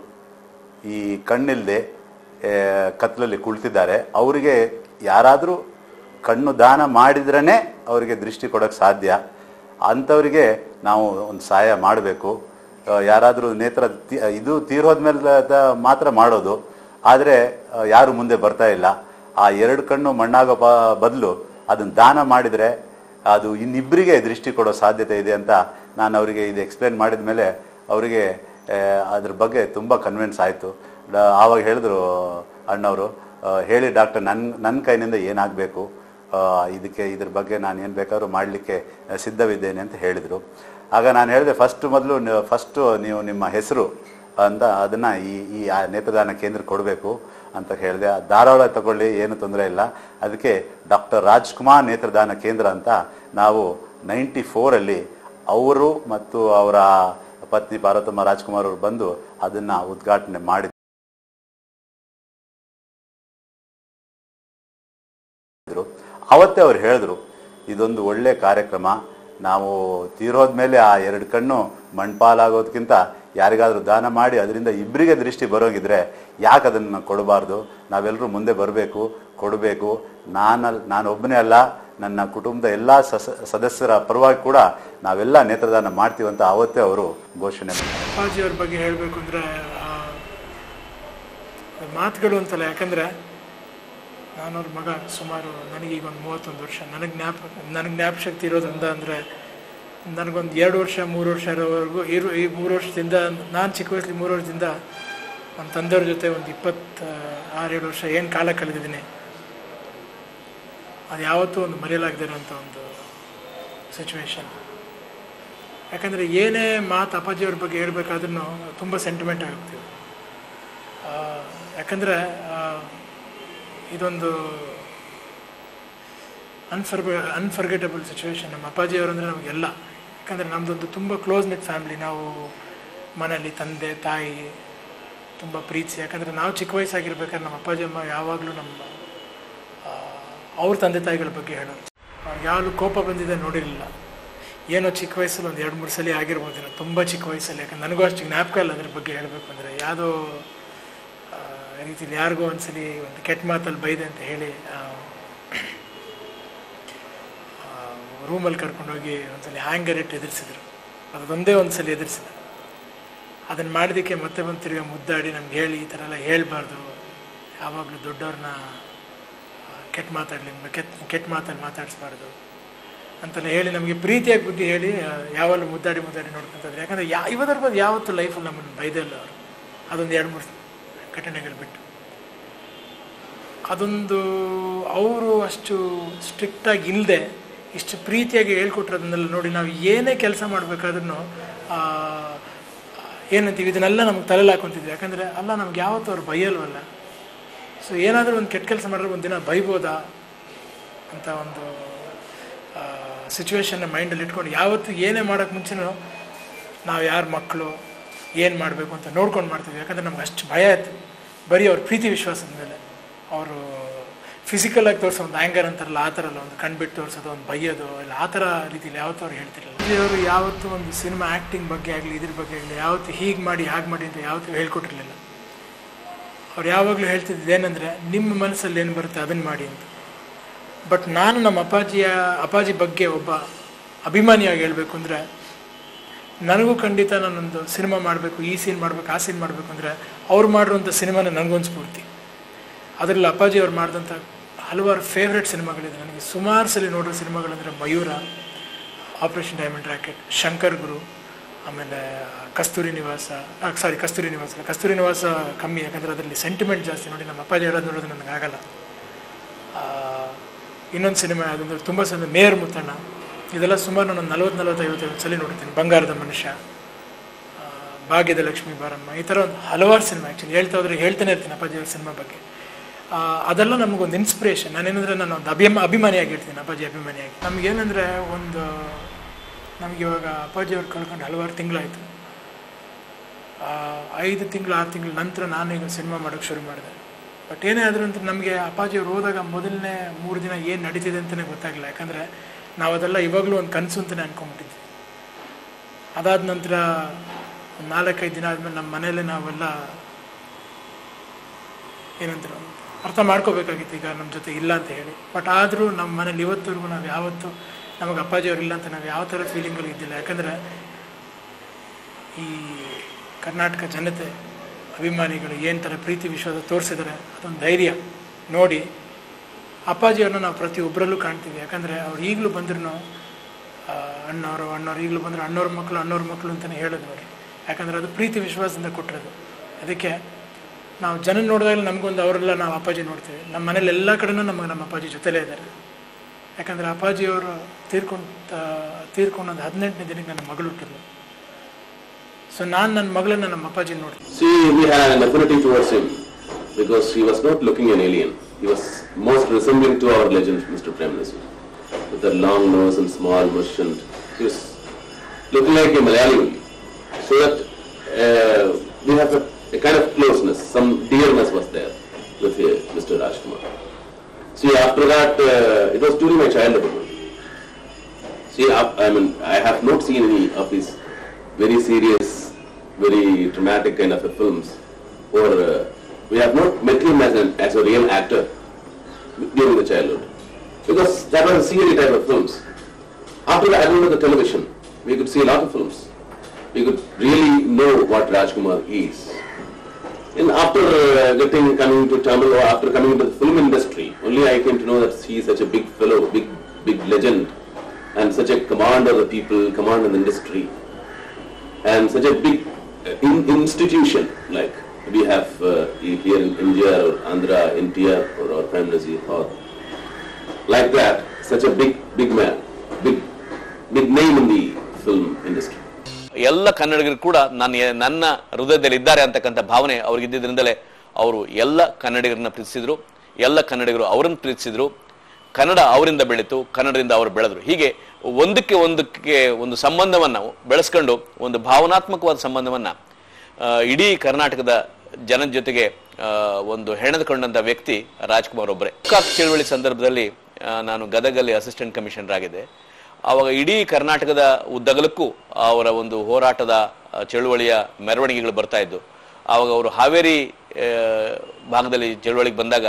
ಈ ಕಣ್ಣಿಲ್ಲದೆ ಕತ್ತಲಲ್ಲಿ ಕುಳಿತಿದ್ದಾರೆ ಅವರಿಗೆ ಯಾರಾದರೂ ಕಣ್ಣು ದಾನ ಮಾಡಿದ್ರೇ ಅವರಿಗೆ ದೃಷ್ಟಿ ಕೊಡೋಕ್ಕೆ ಸಾಧ್ಯ ಅಂಥವರಿಗೆ ನಾವು ಒಂದು ಸಹಾಯ ಮಾಡಬೇಕು ಯಾರಾದರೂ ನೇತ್ರ ತಿ- ಇದು ತೀರೋದ್ಮೇಲೆ ದ- ಮಾತ್ರ ಮಾಡೋದು ಆದರೆ ಯಾರು ಮುಂದೆ ಬರ್ತಾ ಇಲ್ಲ ಆ ಎರಡು ಕಣ್ಣು ಮಣ್ಣಾಗೋ ಬ ಬದಲು ಅದನ್ನು ದಾನ ಮಾಡಿದರೆ ಅದು ಇನ್ನಿಬ್ಬರಿಗೆ ದೃಷ್ಟಿ ಕೊಡೋ ಸಾಧ್ಯತೆ ಇದೆ ಅಂತ ನಾನು ಅವರಿಗೆ ಇದು ಎಕ್ಸ್ಪ್ಲೇನ್ ಮಾಡಿದ ಮೇಲೆ ಅವರಿಗೆ ಅದ್ರ ಬಗ್ಗೆ ತುಂಬ ಕನ್ವಿನ್ಸ್ ಆಯಿತು ಆವಾಗ ಹೇಳಿದ್ರು ಅಣ್ಣವರು ಆ, ಹೇಳಿ ಡಾಕ್ಟರ್ ನನ್ನ ನನ್ನ ಕೈನಿಂದ ಏನಾಗಬೇಕು ಇದಕ್ಕೆ ಇದ್ರ ಬಗ್ಗೆ ನಾನು ಏನು ಬೇಕಾದ್ರೂ ಮಾಡಲಿಕ್ಕೆ ಸಿದ್ಧವಿದ್ದೇನೆ ಅಂತ ಹೇಳಿದರು ಆಗ ನಾನು ಹೇಳಿದೆ ಫಸ್ಟ್ ಮೊದಲು ಫಸ್ಟು ನೀವು ನಿಮ್ಮ ಹೆಸರು ಅಂತ ಅದನ್ನು ಈ ಈ ಆ ನೇತ್ರದಾನ ಕೇಂದ್ರ ಕೊಡಬೇಕು ಅಂತ ಹೇಳಿದೆ ಧಾರಾಳ ತಗೊಳ್ಳಿ ಏನು ತೊಂದರೆ ಇಲ್ಲ ಅದಕ್ಕೆ ಡಾಕ್ಟರ್ ರಾಜ್ಕುಮಾರ್ ನೇತ್ರದಾನ ಕೇಂದ್ರ ಅಂತ ನಾವು ನೈಂಟಿ ಫೋರಲ್ಲಿ ಅವರು ಮತ್ತು ಅವರ ಪತ್ನಿ ಪಾರ್ವತಮ್ಮ ರಾಜ್ಕುಮಾರ್ ಅವರು ಬಂದು ಅದನ್ನು ಉದ್ಘಾಟನೆ ಮಾಡಿ ಹೇಳಿದ್ರು ಅವತ್ತೇ ಅವ್ರು ಹೇಳಿದ್ರು ಇದೊಂದು ಒಳ್ಳೆ ಕಾರ್ಯಕ್ರಮ ನಾವು ತೀರೋದ್ಮೇಲೆ ಆ ಎರಡು ಕಣ್ಣು ಮಣ್ಪಾಲಾಗೋದಕ್ಕಿಂತ ಯಾರಿಗಾದ್ರೂ ದಾನ ಮಾಡಿ ಅದರಿಂದ ಇಬ್ಬರಿಗೆ ದೃಷ್ಟಿ ಬರೋಂಗಿದ್ರೆ ಯಾಕೆ ಅದನ್ನು ಕೊಡಬಾರ್ದು ನಾವೆಲ್ಲರೂ ಮುಂದೆ ಬರಬೇಕು ಕೊಡಬೇಕು ನಾನಲ್ ನಾನು ಒಬ್ಬನೇ ಅಲ್ಲ ನನ್ನ ಕುಟುಂಬದ ಎಲ್ಲ ಸಸ ಸದಸ್ಯರ ಪರವಾಗಿ ಕೂಡ ನಾವೆಲ್ಲ ನೇತ್ರದಾನ ಮಾಡ್ತೀವಿ ಅಂತ ಅವತ್ತೇ ಅವರು ಘೋಷಣೆ ಮಾಡಿದ್ರು. ಅಪ್ಪಾಜಿಯವ್ರ ಬಗ್ಗೆ ಹೇಳಬೇಕು ಅಂದರೆ ಮಾತುಗಳು ಅಂತಲ್ಲ ಯಾಕಂದರೆ ನಾನವ್ರ ಮಗ ಸುಮಾರು ನನಗೀಗ ಒಂದು ಮೂವತ್ತೊಂದು ವರ್ಷ ನನಗೆ ಜ್ಞಾಪ ನನಗೆ ಜ್ಞಾಪಶಕ್ತಿ ಇರೋದ್ರಿಂದ ಅಂದರೆ ನನಗೊಂದು ಎರಡು ವರ್ಷ ಮೂರು ವರ್ಷ ಇರೋವರೆಗೂ ಇರು ಈ ಮೂರು ವರ್ಷದಿಂದ ನಾನು ಚಿಕ್ಕ ವಯಸ್ಸಲ್ಲಿ ಮೂರು ವರ್ಷದಿಂದ ನನ್ನ ತಂದೆಯವ್ರ ಜೊತೆ ಒಂದು ಇಪ್ಪತ್ತ ಆರೇಳು ವರ್ಷ ಏನು ಕಾಲ ಕಳೆದಿದ್ದೀನಿ ಅದು ಯಾವತ್ತೂ ಒಂದು ಮರೆಯಲಾಗದಿರೋಂಥ ಒಂದು ಸಿಚುವೇಶನ್ ಯಾಕಂದರೆ ಏನೇ ಮಾತು ಅಪ್ಪಾಜಿಯವ್ರ ಬಗ್ಗೆ ಹೇಳ್ಬೇಕಾದ್ರೂ ತುಂಬ ಸೆಂಟಿಮೆಂಟ್ ಆಗೋಗ್ತೀವಿ ಆ, ಯಾಕಂದರೆ ಆ, ಇದೊಂದು ಅನ್ಫರ್ಗ ಅನ್ಫರ್ಗೆಟಬಲ್ ಸಿಚುವೇಶನ್ ನಮ್ಮ ಅಪ್ಪಾಜಿಯವರು ಅಂದರೆ ನಮಗೆಲ್ಲ ಯಾಕಂದರೆ ನಮ್ಮದೊಂದು ತುಂಬ ಕ್ಲೋಸ್ ನೆಟ್ ಫ್ಯಾಮಿಲಿ ನಾವು ಮನೇಲಿ ತಂದೆ ತಾಯಿ ತುಂಬ ಪ್ರೀತಿ ಯಾಕಂದರೆ ನಾವು ಚಿಕ್ಕ ವಯಸ್ಸಾಗಿರ್ಬೇಕಾದ್ರೆ ನಮ್ಮ ಅಪ್ಪಾಜಿ ಅಮ್ಮ ಯಾವಾಗಲೂ ನಮ್ಮ ಆ, ಅವ್ರ ತಂದೆ ತಾಯಿಗಳ ಬಗ್ಗೆ ಹೇಳೋರು ಅವ್ರಿಗೆ ಯಾವಾಗಲೂ ಕೋಪ ಬಂದಿದೆ ನೋಡಿರಲಿಲ್ಲ ಏನೋ ಚಿಕ್ಕ ವಯಸ್ಸಲ್ಲಿ ಒಂದು ಎರಡು ಮೂರು ಸಲ ಆಗಿರ್ಬೋದೇನೋ ತುಂಬ ಚಿಕ್ಕ ವಯಸ್ಸಲ್ಲಿ ಯಾಕಂದ್ರೆ ನನಗೂ ಅಷ್ಟು ಜ್ಞಾಪಕ ಇಲ್ಲ ಅದ್ರ ಬಗ್ಗೆ ಹೇಳಬೇಕು ಅಂದರೆ ಯಾವುದೋ ಆ, ರೀತಿಲಿ ಯಾರಿಗೋ ಒಂದ್ಸಲಿ ಒಂದು ಕೆಟ್ಟ ಮಾತಲ್ಲಿ ಬೈದೆ ಅಂತ ಹೇಳಿ ರೂಮಲ್ಲಿ ಕರ್ಕೊಂಡೋಗಿ ಒಂದ್ಸಲಿ ಹ್ಯಾಂಗರ್ ಇಟ್ಟು ಎದುರಿಸಿದ್ರು ಅದೊಂದೇ ಒಂದ್ಸಲಿ ಎದುರಿಸಿದ ಅದನ್ನು ಮಾಡಿದ್ದಕ್ಕೆ ಮತ್ತೆ ಬಂದು ತಿರ್ಗಿ ಮುದ್ದಾಡಿ ನಮ್ಗೆ ಹೇಳಿ ಈ ಥರ ಎಲ್ಲ ಹೇಳಬಾರ್ದು ಯಾವಾಗಲೂ ದೊಡ್ಡವ್ರನ್ನ ಕೆಟ್ಟ ಮಾತಾಡಲಿ ಕೆಟ್ಟ ಕೆಟ್ಟ ಮಾತಲ್ಲಿ ಮಾತಾಡಿಸ್ಬಾರ್ದು ಅಂತೆಲ್ಲ ಹೇಳಿ ನಮಗೆ ಪ್ರೀತಿಯಾಗಿ ಬುದ್ಧಿ ಹೇಳಿ ಆ, ಯಾವಾಗಲೂ ಮುದ್ದಾಡಿ ಮುದ್ದಾಡಿ ನೋಡ್ಕೊಂತಿದ್ರು ಯಾಕಂದರೆ ಯಾ ಇವತ್ತರ ಬಗ್ಗೆ ಯಾವತ್ತೂ ಲೈಫಲ್ಲಿ ನಮ್ಮನ್ನು ಬೈದಲ್ಲ ಅವರು ಅದೊಂದು ಎರಡು ಮೂರು ಘಟನೆಗಳು ಬಿಟ್ಟು ಅದೊಂದು ಅವರು ಅಷ್ಟು ಸ್ಟ್ರಿಕ್ಟಾಗಿ ಇಲ್ಲದೆ ಇಷ್ಟು ಪ್ರೀತಿಯಾಗಿ ಹೇಳ್ಕೊಟ್ರದನ್ನೆಲ್ಲ ನೋಡಿ ನಾವು ಏನೇ ಕೆಲಸ ಮಾಡಬೇಕಾದ್ರೂ ಏನಂತೀವಿ ಇದನ್ನೆಲ್ಲ ನಮ್ಗೆ ತಲೆಯಲ್ಲಿ ಹಾಕೊತಿದ್ವಿ ಯಾಕಂದರೆ ಅಲ್ಲ ನಮ್ಗೆ ಯಾವತ್ತೂ ಅವ್ರು ಬೈಯಲ್ವಲ್ಲ ಸೊ ಏನಾದರೂ ಒಂದು ಕೆಟ್ಟ ಕೆಲಸ ಮಾಡಿದ್ರೆ ಒಂದು ದಿನ ಬೈಬೋದಾ ಅಂತ ಒಂದು ಸಿಚುವೇಶನ್ನ ಮೈಂಡಲ್ಲಿ ಇಟ್ಕೊಂಡು ಯಾವತ್ತು ಏನೇ ಮಾಡೋಕ್ಕೆ ಮುಂಚೆನೂ ನಾವು ಯಾರ ಮಕ್ಕಳು ಏನು ಮಾಡಬೇಕು ಅಂತ ನೋಡ್ಕೊಂಡು ಮಾಡ್ತೀವಿ ಯಾಕಂದರೆ ನಮ್ಗೆ ಅಷ್ಟು ಭಯ ಆಯ್ತು ಬರೀ ಅವ್ರ ಪ್ರೀತಿ ವಿಶ್ವಾಸದ ಮೇಲೆ ಅವರು ಫಿಸಿಕಲಾಗಿ ತೋರಿಸೋ ಒಂದು ಆ್ಯಂಗರ್ ಅಂತಾರಲ್ಲ ಆ ಥರ ಅಲ್ಲ ಒಂದು ಕಣ್ಬಿಟ್ಟು ತೋರಿಸೋದು ಒಂದು ಬೈಯೋದು ಇಲ್ಲ ಆ ಥರ ರೀತಿಲಿ ಯಾವತ್ತೂ ಅವ್ರು ಹೇಳ್ತಿರಲಿಲ್ಲ ಅವರು ಯಾವತ್ತೂ ಒಂದು ಸಿನಿಮಾ ಆ್ಯಕ್ಟಿಂಗ್ ಬಗ್ಗೆ ಆಗಲಿ ಇದ್ರ ಬಗ್ಗೆ ಆಗಲಿ ಯಾವತ್ತೂ ಹೀಗೆ ಮಾಡಿ ಹಾಗೆ ಮಾಡಿ ಅಂತ ಯಾವತ್ತೂ ಹೇಳ್ಕೊಟ್ಟಿರಲಿಲ್ಲ ಅವ್ರು ಯಾವಾಗಲೂ ಹೇಳ್ತಿದ್ದು ಏನಂದರೆ ನಿಮ್ಮ ಮನಸ್ಸಲ್ಲಿ ಏನು ಬರುತ್ತೆ ಅದನ್ನು ಮಾಡಿ ಅಂತ ಬಟ್ ನಾನು ನಮ್ಮ ಅಪ್ಪಾಜಿಯ ಅಪ್ಪಾಜಿ ಬಗ್ಗೆ ಒಬ್ಬ ಅಭಿಮಾನಿಯಾಗಿ ಹೇಳಬೇಕು ಅಂದರೆ ನನಗೂ ಖಂಡಿತ ನಾನೊಂದು ಸಿನಿಮಾ ಮಾಡಬೇಕು ಈ ಸೀನ್ ಮಾಡಬೇಕು ಆ ಸೀನ್ ಮಾಡಬೇಕು ಅಂದರೆ ಅವ್ರು ಮಾಡಿರುವಂಥ ಸಿನಿಮಾನ ನನಗೊಂದು ಸ್ಫೂರ್ತಿ ಅದರಲ್ಲಿ ಅಪ್ಪಾಜಿ ಅವ್ರು ಮಾಡಿದಂಥ ಹಲವಾರು ಫೇವ್ರೆಟ್ ಸಿನಿಮಾಗಳಿದೆ ನನಗೆ ಸುಮಾರು ಸಲ ನೋಡೋ ಸಿನಿಮಾಗಳಂದರೆ Mayura Operation Diamond Racket Shankar Guru ಆಮೇಲೆ ಕಸ್ತೂರಿ ನಿವಾಸ ಸಾರಿ ಕಸ್ತೂರಿ ನಿವಾಸ ಅಲ್ಲ, ಕಸ್ತೂರಿ ನಿವಾಸ ಕಮ್ಮಿ ಯಾಕಂದರೆ ಅದರಲ್ಲಿ ಸೆಂಟಿಮೆಂಟ್ ಜಾಸ್ತಿ ನೋಡಿ ನಮ್ಮ ಅಪ್ಪಾಜಿ ಹೇಳೋದು ನೋಡೋದು ನನಗಾಗಲ್ಲ ಇನ್ನೊಂದು ಸಿನಿಮಾ ಯಾವುದಂದ್ರೆ ತುಂಬ ಸಲ ಮೇಯರ್ ಮುತ್ತಣ್ಣ ಇದೆಲ್ಲ ಸುಮಾರು ನಾನು ನಲ್ವತ್ತು ನಲ್ವತ್ತೈವತ್ತೈವತ್ತು ಸಲ ನೋಡ್ತೀನಿ ಬಂಗಾರದ ಮನುಷ್ಯ ಆ, ಭಾಗ್ಯದ ಲಕ್ಷ್ಮೀ ಬಾರಮ್ಮ ಈ ಥರ ಒಂದು ಹಲವಾರು ಸಿನಿಮಾ ಆ್ಯಕ್ಚುಲಿ ಹೇಳ್ತಾ ಹೋದ್ರೆ ಹೇಳ್ತಾನೆ ಇರ್ತೀನಿ ಅಪ್ಪಾಜಿಯವ್ರ ಸಿನಿಮಾ ಬಗ್ಗೆ ಆ, ಅದೆಲ್ಲ ನಮಗೊಂದು ಇನ್ಸ್ಪಿರೇಷನ್ ನಾನೇನಂದರೆ ನಾನು ಒಂದು ಅಭಿಮ ಅಭಿಮಾನಿಯಾಗಿ ಹೇಳ್ತೀನಿ ಅಪ್ಪಾಜಿ ಅಭಿಮಾನಿಯಾಗಿ ನಮಗೇನಂದರೆ ಒಂದು ನಮಗೆ ಇವಾಗ ಅಪ್ಪಾಜಿಯವ್ರು ಕಳ್ಕೊಂಡು ಹಲವಾರು ತಿಂಗಳಾಯಿತು ಐದು ತಿಂಗಳು ಆರು ತಿಂಗಳ ನಂತರ ನಾನು ಈಗ ಸಿನಿಮಾ ಮಾಡೋಕ್ಕೆ ಶುರು ಮಾಡಿದೆ ಬಟ್ ಏನೇ ಆದರೂ ಅಂತ ನಮಗೆ ಅಪ್ಪಾಜಿಯವ್ರು ಹೋದಾಗ ಮೊದಲನೇ ಮೂರು ದಿನ ಏನು ನಡೀತಿದೆ ಅಂತಲೇ ಗೊತ್ತಾಗಲಿಲ್ಲ ಯಾಕಂದರೆ ನಾವು ಅದೆಲ್ಲ ಇವಾಗಲೂ ಒಂದು ಕನಸು ಅಂತಲೇ ಅನ್ಕೊಂಬಿಟ್ಟಿದ್ವಿ ಅದಾದ ನಂತರ ಒಂದು ನಾಲ್ಕೈದು ದಿನ ಆದಮೇಲೆ ನಮ್ಮ ಮನೆಯಲ್ಲೇ ನಾವೆಲ್ಲ ಏನಂತಾರೆ ಒಂದು ಅರ್ಥ ಮಾಡ್ಕೋಬೇಕಾಗಿತ್ತು ಈಗ ನಮ್ಮ ಜೊತೆ ಇಲ್ಲ ಅಂತ ಹೇಳಿ ಬಟ್ ಆದರೂ ನಮ್ಮ ಮನೇಲಿ ಇವತ್ತವರೆಗೂ ನಾವು ಯಾವತ್ತೂ ನಮಗೆ ಅಪ್ಪಾಜಿಯವ್ರು ಇಲ್ಲ ಅಂತ ನಾವು ಯಾವ ಥರ ಫೀಲಿಂಗಲ್ಲಿ ಇದ್ದಿಲ್ಲ ಯಾಕಂದರೆ ಈ ಕರ್ನಾಟಕ ಜನತೆ ಅಭಿಮಾನಿಗಳು ಏನು ಥರ ಪ್ರೀತಿ ವಿಶ್ವಾಸ ತೋರಿಸಿದ್ದಾರೆ ಅದೊಂದು ಧೈರ್ಯ ನೋಡಿ ಅಪ್ಪಾಜಿಯವ್ರನ್ನ ನಾವು ಪ್ರತಿಯೊಬ್ಬರಲ್ಲೂ ಕಾಣ್ತೀವಿ ಯಾಕಂದರೆ ಅವ್ರು ಈಗಲೂ ಬಂದ್ರೂ ಅಣ್ಣವರು ಅಣ್ಣವ್ರು ಈಗಲೂ ಬಂದರೆ ಅಣ್ಣವ್ರ ಮಕ್ಕಳು ಅಣ್ಣವ್ರ ಮಕ್ಕಳು ಅಂತಲೇ ಹೇಳಿದ್ರು ಅವರು ಯಾಕಂದರೆ ಅದು ಪ್ರೀತಿ ವಿಶ್ವಾಸದಿಂದ ಕೊಟ್ಟಿರೋದು ಅದಕ್ಕೆ ನಾವು ಜನ ನೋಡಿದಾಗ ನಮಗೊಂದು ಅವರೆಲ್ಲ ನಾವು ಅಪ್ಪಾಜಿ ನೋಡ್ತೀವಿ ನಮ್ಮ ಮನೇಲಿ ಎಲ್ಲ ಕಡೆನೂ ನಮಗೆ ನಮ್ಮ ಅಪ್ಪಾಜಿ ಜೊತೆಲೇ ಇದ್ದಾರೆ ಯಾಕಂದರೆ ಅಪ್ಪಾಜಿಯವರು ತೀರ್ಕೊಂಡು ತೀರ್ಕೊಂಡು ಒಂದು ಹದಿನೆಂಟನೇ ದಿನಕ್ಕೆ ನನ್ನ ಮಗಳು ಹುಟ್ಟಿದ್ಲು ಸೊ ನಾನು ನನ್ನ ಮಗಳನ್ನ ನಮ್ಮ ಅಪ್ಪಾಜಿ ನೋಡ್ತೀನಿ See, we had an affinity towards him because he was not looking an alien. He was most resembling to our legend, Mr. Prime Minister, with a long nose and small mush, and he was looking like a Malayali only. So that uh, we have a, a kind of closeness, some dearness was there with uh, Mr. Rajkumar. See, after that, uh, it was during my childhood. See, I, I mean, I have not seen any of these very serious, very dramatic kind of a films, or uh, we have not met him as, an, as a real actor during the childhood, because that was a serial type of films. After the advent of the television, we could see a lot of films. We could really know what Rajkumar is. And after uh, getting coming to Tamil or after coming into the film industry, only I came to know that he is such a big fellow, big big legend, and such a command of the people, command of the industry, and such a big uh, in, institution like we have uh, here in India or Andhra, NTR or our Prime Minister or like that, such a big, big man, big, big name in the film industry. ಎಲ್ಲ ಕನ್ನಡಿಗರು ಕೂಡ ನನ್ನ ನನ್ನ ಹೃದಯದಲ್ಲಿ ಇದ್ದಾರೆ ಅಂತಕ್ಕಂಥ ಭಾವನೆ ಅವ್ರಿಗೆ ಇದ್ದಿದ್ರಿಂದಲೇ ಅವರು ಎಲ್ಲ ಕನ್ನಡಿಗರನ್ನ ಪ್ರೀತಿಸಿದ್ರು ಎಲ್ಲ ಕನ್ನಡಿಗರು ಅವರನ್ನು ಪ್ರೀತಿಸಿದ್ರು ಕನ್ನಡ ಅವರಿಂದ ಬೆಳೀತು ಕನ್ನಡದಿಂದ ಅವರು ಬೆಳೆದ್ರು ಹೀಗೆ ಒಂದಕ್ಕೆ ಒಂದಕ್ಕೆ ಒಂದು ಸಂಬಂಧವನ್ನ ಬೆಳೆಸ್ಕೊಂಡು ಒಂದು ಭಾವನಾತ್ಮಕವಾದ ಸಂಬಂಧವನ್ನ ಆ, ಇಡೀ ಕರ್ನಾಟಕದ ಜನದ ಜೊತೆಗೆ ಆ, ಒಂದು ಹೆಣೆದುಕೊಂಡಂತ ವ್ಯಕ್ತಿ ರಾಜ್ಕುಮಾರ್ ಒಬ್ಬರೇ ಕಾಕ್ ಚಳವಳಿ ಸಂದರ್ಭದಲ್ಲಿ ಆ, ನಾನು ಗದಗಲ್ಲಿ ಅಸಿಸ್ಟೆಂಟ್ ಕಮಿಷನರ್ ಆಗಿದ್ದೆ ಆವಾಗ ಇಡೀ ಕರ್ನಾಟಕದ ಉದ್ದಗಲಕ್ಕೂ ಅವರ ಒಂದು ಹೋರಾಟದ ಆ, ಚಳುವಳಿಯ ಮೆರವಣಿಗೆಗಳು ಬರ್ತಾ ಇದ್ದು ಆವಾಗ ಅವರು ಹಾವೇರಿ ಆ, ಭಾಗದಲ್ಲಿ ಚಳುವಳಿಗೆ ಬಂದಾಗ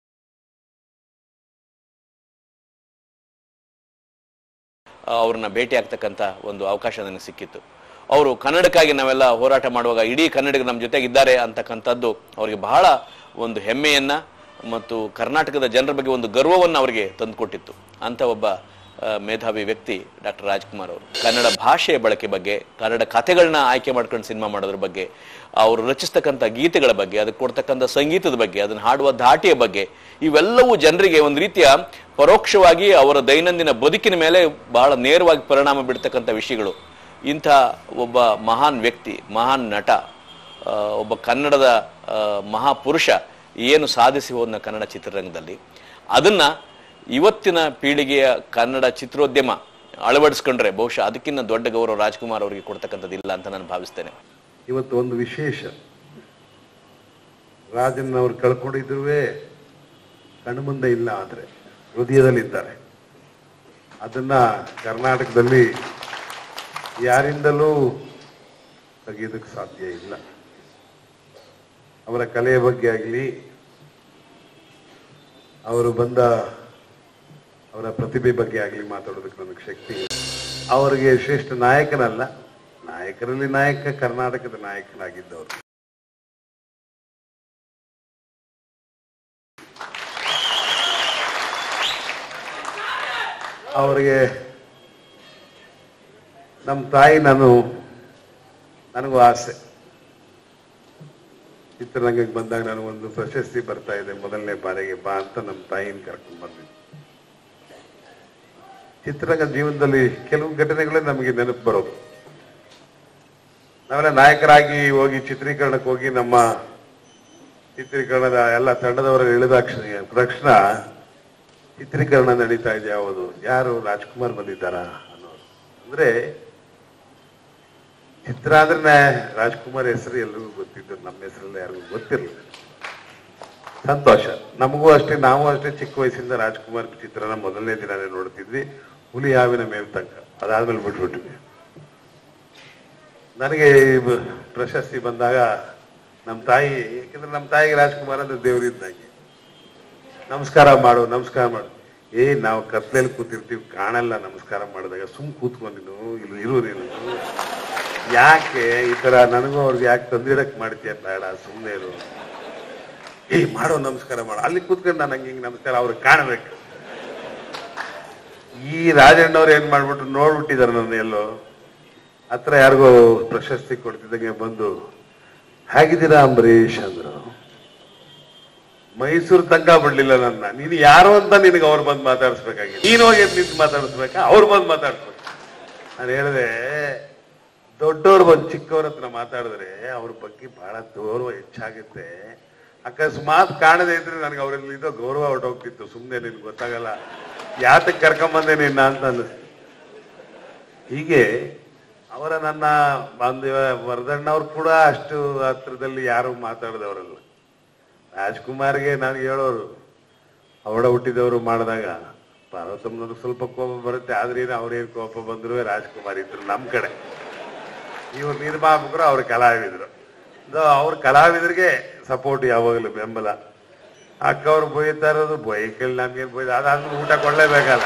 ಅವ್ರನ್ನ ಭೇಟಿ ಆಗ್ತಕ್ಕಂಥ ಒಂದು ಅವಕಾಶ ನನಗೆ ಸಿಕ್ಕಿತ್ತು ಅವರು ಕನ್ನಡಕ್ಕಾಗಿ ನಾವೆಲ್ಲ ಹೋರಾಟ ಮಾಡುವಾಗ ಇಡೀ ಕನ್ನಡಿಗರು ನಮ್ಮ ಜೊತೆಗೆ ಇದ್ದಾರೆ ಅಂತಕ್ಕಂಥದ್ದು ಅವರಿಗೆ ಬಹಳ ಒಂದು ಹೆಮ್ಮೆಯನ್ನ ಮತ್ತು ಕರ್ನಾಟಕದ ಜನರ ಬಗ್ಗೆ ಒಂದು ಗರ್ವವನ್ನು ಅವರಿಗೆ ತಂದುಕೊಟ್ಟಿತ್ತು ಅಂತ ಒಬ್ಬ ಆ, ಮೇಧಾವಿ ವ್ಯಕ್ತಿ ಡಾಕ್ಟರ್ ರಾಜ್ಕುಮಾರ್ ಅವರು ಕನ್ನಡ ಭಾಷೆಯ ಬಳಕೆ ಬಗ್ಗೆ ಕನ್ನಡ ಕಥೆಗಳನ್ನ ಆಯ್ಕೆ ಮಾಡ್ಕೊಂಡು ಸಿನಿಮಾ ಮಾಡೋದ್ರ ಬಗ್ಗೆ ಅವರು ರಚಿಸ್ತಕ್ಕಂಥ ಗೀತೆಗಳ ಬಗ್ಗೆ ಅದಕ್ಕೆ ಕೊಡ್ತಕ್ಕಂಥ ಸಂಗೀತದ ಬಗ್ಗೆ ಅದನ್ನು ಹಾಡುವ ಧಾಟಿಯ ಬಗ್ಗೆ ಇವೆಲ್ಲವೂ ಜನರಿಗೆ ಒಂದು ರೀತಿಯ ಪರೋಕ್ಷವಾಗಿ ಅವರ ದೈನಂದಿನ ಬದುಕಿನ ಮೇಲೆ ಬಹಳ ನೇರವಾಗಿ ಪರಿಣಾಮ ಬೀಳ್ತಕ್ಕಂಥ ವಿಷಯಗಳು ಇಂಥ ಒಬ್ಬ ಮಹಾನ್ ವ್ಯಕ್ತಿ ಮಹಾನ್ ನಟ ಆ, ಒಬ್ಬ ಕನ್ನಡದ ಆ, ಮಹಾಪುರುಷ ಏನು ಸಾಧಿಸಿ ಹೋದ್ನ ಕನ್ನಡ ಚಿತ್ರರಂಗದಲ್ಲಿ ಅದನ್ನ ಇವತ್ತಿನ ಪೀಳಿಗೆಯ ಕನ್ನಡ ಚಿತ್ರೋದ್ಯಮ ಅಳವಡಿಸ್ಕೊಂಡ್ರೆ ಬಹುಶಃ ಅದಕ್ಕಿಂತ ದೊಡ್ಡ ಗೌರವ ರಾಜ್ಕುಮಾರ್ ಅವರಿಗೆ ಕೊಡ್ತಕ್ಕಂಥದ್ದಿಲ್ಲ ಅಂತ ನಾನು ಭಾವಿಸ್ತೇನೆ ಇವತ್ತು ಒಂದು ವಿಶೇಷ ರಾಜನ್ ಅವ್ರು ಕಳ್ಕೊಂಡಿದ್ರು ಕಣ್ಮುಂದೆ ಇಲ್ಲ ಆದರೆ ಹೃದಯದಲ್ಲಿದ್ದಾರೆ ಅದನ್ನ ಕರ್ನಾಟಕದಲ್ಲಿ ಯಾರಿಂದಲೂ ತೆಗೆಯೋದಕ್ಕೆ ಸಾಧ್ಯ ಇಲ್ಲ ಅವರ ಕಲೆಯ ಬಗ್ಗೆ ಆಗಲಿ ಅವರು ಬಂದ ಅವರ ಪ್ರತಿಭೆ ಬಗ್ಗೆ ಆಗಲಿ ಮಾತಾಡೋದಕ್ಕೆ ನನಗೆ ಶಕ್ತಿ ಇಲ್ಲ. ಅವರಿಗೆ ಶ್ರೇಷ್ಠ ನಾಯಕನಲ್ಲ ನಾಯಕರಲ್ಲಿ ನಾಯಕ ಕರ್ನಾಟಕದ ನಾಯಕನಾಗಿದ್ದವರು ಅವರಿಗೆ ನಮ್ಮ ತಾಯಿ ನಾನು ನನಗೂ ಆಸೆ ಚಿತ್ರರಂಗಕ್ಕೆ ಬಂದಾಗ ನನಗೊಂದು ಪ್ರಶಸ್ತಿ ಬರ್ತಾ ಇದೆ ಮೊದಲನೇ ಬಾರಿಗೆ ಬಾ ಅಂತ ನಮ್ಮ ತಾಯಿನ ಕರ್ಕೊಂಡು ಬಂದಿದ್ದೆ ಚಿತ್ರರಂಗ ಜೀವನದಲ್ಲಿ ಕೆಲವು ಘಟನೆಗಳೇ ನಮಗೆ ನೆನಪು ಬರೋದು ನಾವೆಲ್ಲ ನಾಯಕರಾಗಿ ಹೋಗಿ ಚಿತ್ರೀಕರಣಕ್ಕೆ ಹೋಗಿ ನಮ್ಮ ಚಿತ್ರೀಕರಣದ ಎಲ್ಲ ತಂಡದವರ ಇಳಿದಾಕ್ಷಣ ತಕ್ಷಣ ಚಿತ್ರೀಕರಣ ನಡೀತಾ ಇದೆ ಯಾವುದು ಯಾರು ರಾಜ್ಕುಮಾರ್ ಬಂದಿದ್ದಾರಾ ಅನ್ನೋದು ಅಂದ್ರೆ ಚಿತ್ರ ಅಂದ್ರೆ ರಾಜ್ಕುಮಾರ್ ಹೆಸರು ಎಲ್ರಿಗೂ ಗೊತ್ತಿದ್ದು ನಮ್ಮ ಹೆಸರೆಲ್ಲ ಯಾರಿಗೂ ಗೊತ್ತಿರಲಿಲ್ಲ ಸಂತೋಷ ನಮಗೂ ಅಷ್ಟೇ ನಾವು ಅಷ್ಟೇ ಚಿಕ್ಕ ವಯಸ್ಸಿಂದ ರಾಜ್ಕುಮಾರ್ ಚಿತ್ರನ ಮೊದಲನೇ ದಿನನೇ ನೋಡ್ತಿದ್ವಿ ಹುಲಿ ಹಾವಿನ ಮೇಲ್ ತನಕ ಅದಾದ್ಮೇಲೆ ಬಿಟ್ಬಿಟ್ವಿ ನನಗೆ ಈ ಬ- ಪ್ರಶಸ್ತಿ ಬಂದಾಗ ನಮ್ಮ ತಾಯಿ ಯಾಕಂದ್ರೆ ನಮ್ಮ ತಾಯಿಗೆ ರಾಜ್ಕುಮಾರ್ ಅಂದ್ರೆ ದೇವರಿದ್ದಾಗೆ ನಮಸ್ಕಾರ ಮಾಡು ನಮಸ್ಕಾರ ಮಾಡು ಏ ನಾವು ಕತ್ಲೆಯಲ್ಲಿ ಕೂತಿರ್ತೀವಿ ಕಾಣಲ್ಲ ನಮಸ್ಕಾರ ಮಾಡಿದಾಗ ಸುಮ್ ಕೂತ್ಕೊಂಡು ನೀನು ಇಲ್ಲಿ ಇರು ನೀನು ಯಾಕೆ ಈ ತರ ನನಗೂ ಅವ್ರಿಗೆ ಯಾಕೆ ತಂದಿಡಕ್ ಮಾಡ್ತೀಯ ಬೇಡ ಸುಮ್ಮನೆ ಇರು ಏ ಮಾಡೋ ನಮಸ್ಕಾರ ಮಾಡು ಅಲ್ಲಿ ಕೂತ್ಕೊಂಡು ನಾನು ಹಂಗೆ ಹಿಂಗೆ ನಮಸ್ಕಾರ ಅವ್ರಿಗೆ ಕಾಣಬೇಕು ಈ ರಾಜಣ್ಣವ್ರು ಏನ್ ಮಾಡ್ಬಿಟ್ರು ನೋಡ್ಬಿಟ್ಟಿದಾರೆ ನನ್ನ ಎಲ್ಲೋ ಹತ್ರ ಯಾರಿಗೋ ಪ್ರಶಸ್ತಿ ಕೊಡ್ತಿದ್ದಂಗೆ ಬಂದು ಹೇಗಿದ್ದೀರಾ ಅಂಬರೀಷ್ ಅಂದ್ರು ಮೈಸೂರು ತನಕ ಬಿಡ್ಲಿಲ್ಲ ನನ್ನ ನೀನು ಯಾರು ಅಂತ ನಿನಗೆ ಅವ್ರು ಬಂದು ಮಾತಾಡಿಸ್ಬೇಕಾಗಿತ್ತು ನೀನು ಹೋಗಿ ಎದ್ದು ನಿಂತು ಮಾತಾಡಿಸ್ಬೇಕಾ ಅವ್ರು ಬಂದು ಮಾತಾಡ್ಸ್ಬೇಕು ನಾನು ಹೇಳಿದೆ ದೊಡ್ಡವ್ರು ಬಂದು ಚಿಕ್ಕವ್ರ ಹತ್ರ ಮಾತಾಡಿದ್ರೆ ಅವ್ರ ಬಗ್ಗೆ ಬಹಳ ಗೌರವ ಹೆಚ್ಚಾಗುತ್ತೆ ಅಕಸ್ಮಾತ್ ಕಾಣದೇ ಇದ್ರೆ ನನಗೆ ಅವರಲ್ಲಿ ಇದೋ ಗೌರವ ಹೊರಟೋಗ್ತಿತ್ತು ಸುಮ್ಮನೆ ನಿನ್ಗೆ ಗೊತ್ತಾಗಲ್ಲ ಯಾತಕ್ಕೆ ಕರ್ಕೊಂಬಂದೆ ನಿನ್ನ ಅಂತ ಅನ್ನಿಸ್ತು ಹೀಗೆ ಅವರ ನನ್ನ ಬಾಂಧವ್ಯ ವರದಣ್ಣವ್ರು ಕೂಡ ಅಷ್ಟು ಹತ್ರದಲ್ಲಿ ಯಾರು ಮಾತಾಡಿದವರಲ್ಲ ರಾಜ್ಕುಮಾರ್ಗೆ ನಾನು ಹೇಳೋರು ಅವಡ ಹುಟ್ಟಿದವರು ಮಾಡಿದಾಗ ಪಾರ್ವತಮ್ಮನವ್ರಿಗೆ ಸ್ವಲ್ಪ ಕೋಪ ಬರುತ್ತೆ ಆದ್ರೇನು ಅವ್ರೇನು ಕೋಪ ಬಂದ್ರು ರಾಜ್ಕುಮಾರ್ ಇದ್ರು ನಮ್ಮ ಕಡೆ ಇವ್ರು ನಿರ್ಮಾಪಕರು ಅವ್ರ ಕಲಾವಿದರು ಇದು ಅವ್ರ ಕಲಾವಿದರಿಗೆ ಸಪೋರ್ಟ್ ಯಾವಾಗಲೂ ಬೆಂಬಲ ಅಕ್ಕ ಅವ್ರು ಬೈತಾ ಇರೋದು ಬೈಕಲ್ಲಿ ನಮ್ಗೇನು ಬೈದ ಅದಾದ್ಮೇಲೆ ಊಟ ಕೊಳ್ಳೇಬೇಕಲ್ಲ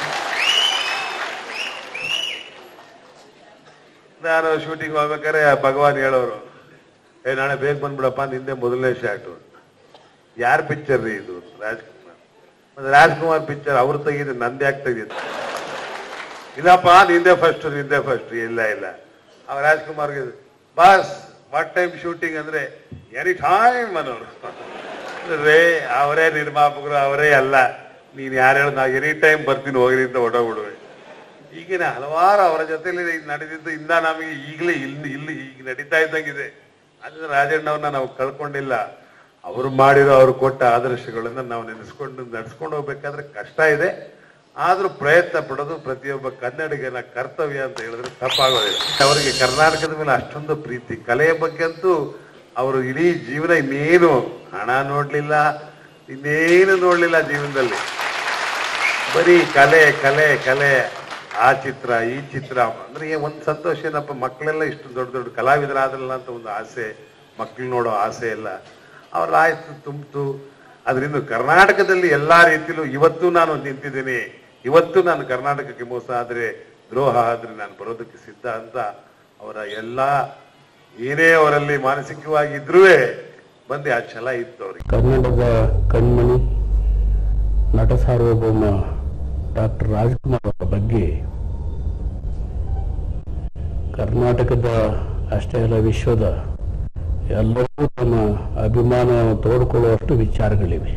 ನಾನು ಶೂಟಿಂಗ್ ಹೋಗ್ಬೇಕಾದ್ರೆ ಭಗವಾನ್ ಹೇಳೋರು ಏ ನಾಳೆ ಬೇಗ ಬಂದ್ಬಿಡಪ್ಪ ನಿಂದೆ ಮೊದಲನೇ ಶಾಟು ಯಾರ ಪಿಕ್ಚರ್ ರೀ ಇದು ರಾಜ್ಕುಮಾರ್ ಮತ್ತೆ ರಾಜ್ಕುಮಾರ್ ಪಿಕ್ಚರ್ ಅವ್ರು ತೆಗಿದ್ರೆ ನಂದು ಯಾಕೆ ತೆಗಿದ್ರು ಇಲ್ಲಪ್ಪ ನಿಂದೆ ಫಸ್ಟ್ ನಿಂದೆ ಫಸ್ಟ್ ಇಲ್ಲ ಇಲ್ಲ ಅವ ರಾಜ್ಕುಮಾರ್ಗೆ ಬಾಸ್ ವಾಟ್ ಟೈಮ್ ಶೂಟಿಂಗ್ ಅಂದ್ರೆ ಎನಿ ಟೈಮ್ ಅನ್ನೋರು ರೇ ಅವರೇ ನಿರ್ಮಾಪಕರು ಅವರೇ ಅಲ್ಲ ನೀನ್ ಯಾರು ಹೇಳ ನಾ ಎನಿ ಟೈಮ್ ಬರ್ತೀನಿ ಹೋಗ್ರಿ ಅಂತ ಹೊಡೋಗ್ಬಿಡುವೆ ಈಗಿನ ಹಲವಾರು ಅವರ ಜೊತೆಲಿ ನಡೆದಿದ್ದು ಇಂದ ನಮಗೆ ಈಗಲೇ ಇಲ್ಲಿ ಇಲ್ಲಿ ಈಗ ನಡೀತಾ ಇದ್ದಂಗಿದೆ ಅಂದ್ರೆ ರಾಜಣ್ಣವ್ರನ್ನ ನಾವು ಕಳ್ಕೊಂಡಿಲ್ಲ ಅವರು ಮಾಡಿರೋ ಅವ್ರು ಕೊಟ್ಟ ಆದರ್ಶಗಳನ್ನ ನಾವು ನೆನೆಸ್ಕೊಂಡು ನಡ್ಸ್ಕೊಂಡು ಹೋಗ್ಬೇಕಾದ್ರೆ ಕಷ್ಟ ಇದೆ ಆದ್ರೂ ಪ್ರಯತ್ನ ಪಡೋದು ಪ್ರತಿಯೊಬ್ಬ ಕನ್ನಡಿಗನ ಕರ್ತವ್ಯ ಅಂತ ಹೇಳಿದ್ರೆ ತಪ್ಪಾಗೋದಿಲ್ಲ ಅವರಿಗೆ ಕರ್ನಾಟಕದ ಮೇಲೆ ಅಷ್ಟೊಂದು ಪ್ರೀತಿ ಕಲೆಯ ಬಗ್ಗೆ ಅಂತೂ ಅವರು ಇಡೀ ಜೀವನ ಇನ್ನೇನು ಹಣ ನೋಡ್ಲಿಲ್ಲ ಇನ್ನೇನು ನೋಡ್ಲಿಲ್ಲ ಜೀವನದಲ್ಲಿ ಬರೀ ಕಲೆ ಕಲೆ ಕಲೆ ಆ ಚಿತ್ರ ಈ ಚಿತ್ರ ಅಂದ್ರೆ ಏ- ಒಂದ್ ಸಂತೋಷ ಏನಪ್ಪ ಮಕ್ಕಳೆಲ್ಲ ಇಷ್ಟು ದೊಡ್ಡ ದೊಡ್ಡ ಕಲಾವಿದರಾದ್ರಲ್ಲ ಅಂತ ಒಂದು ಆಸೆ ಮಕ್ಳು ನೋಡೋ ಆಸೆ ಎಲ್ಲ ಅವ್ರ ಆಯ್ತು ತುಂಬಿತು ಅದರಿಂದ ಕರ್ನಾಟಕದಲ್ಲಿ ಎಲ್ಲಾ ರೀತಿಲೂ ಇವತ್ತು ನಾನು ನಿಂತಿದ್ದೀನಿ ಇವತ್ತು ನಾನು ಕರ್ನಾಟಕಕ್ಕೆ ಮೋಸ ಆದ್ರೆ ದ್ರೋಹ ಆದ್ರೆ ನಾನು ಬರೋದಕ್ಕೆ ಸಿದ್ಧ ಅಂತ ಅವರ ಎಲ್ಲಾ ಏನೇ ಅವರಲ್ಲಿ ಮಾನಸಿಕವಾಗಿ ಇದ್ರೂ ಬಂದು ಆ ಛಲ ಇತ್ತು ಅವ್ರಿಗೆ ಕನ್ನಡದ ಕಣ್ಮಣಿ ನಟ ಸಾರ್ವಭೌಮ ಡಾಕ್ಟರ್ ರಾಜ್ಕುಮಾರ್ ಅವರ ಬಗ್ಗೆ ಕರ್ನಾಟಕದ ಅಷ್ಟೇ ಅಲ್ಲ ವಿಶ್ವದ ಎಲ್ಲರೂ ತಮ್ಮ ಅಭಿಮಾನವನ್ನು ತೋಡ್ಕೊಳ್ಳುವಷ್ಟು ವಿಚಾರಗಳಿವೆ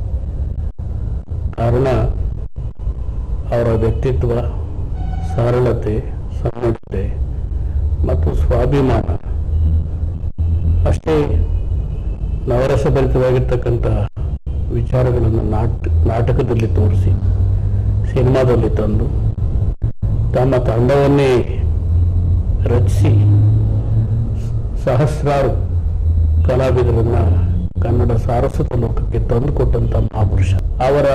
ಕಾರಣ ಅವರ ವ್ಯಕ್ತಿತ್ವ ಸರಳತೆ ಸನ್ನಡತೆ ಮತ್ತು ಸ್ವಾಭಿಮಾನ ಅಷ್ಟೇ ನವರಸಭರಿತವಾಗಿರ್ತಕ್ಕಂಥ ವಿಚಾರಗಳನ್ನು ನಾಟ ನಾಟಕದಲ್ಲಿ ತೋರಿಸಿ ಸಿನಿಮಾದಲ್ಲಿ ತಂದು ತಮ್ಮ ತಂಡವನ್ನೇ ರಚಿಸಿ ಸಹಸ್ರಾರು ಕಲಾವಿದರನ್ನ ಕನ್ನಡ ಸಾರಸ್ವತ ಲೋಕಕ್ಕೆ ತಂದುಕೊಟ್ಟಂತ ಮಹಾಪುರುಷ ಅವರ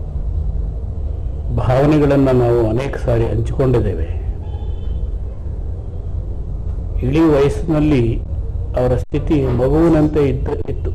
ಭಾವನೆಗಳನ್ನು ನಾವು ಅನೇಕ ಸಾರಿ ಹಂಚಿಕೊಂಡಿದ್ದೇವೆ ಇಳಿ ವಯಸ್ಸಿನಲ್ಲಿ ಅವರ ಸ್ಥಿತಿ ಮಗುವಿನಂತೆ ಇದ್ದ ಇತ್ತು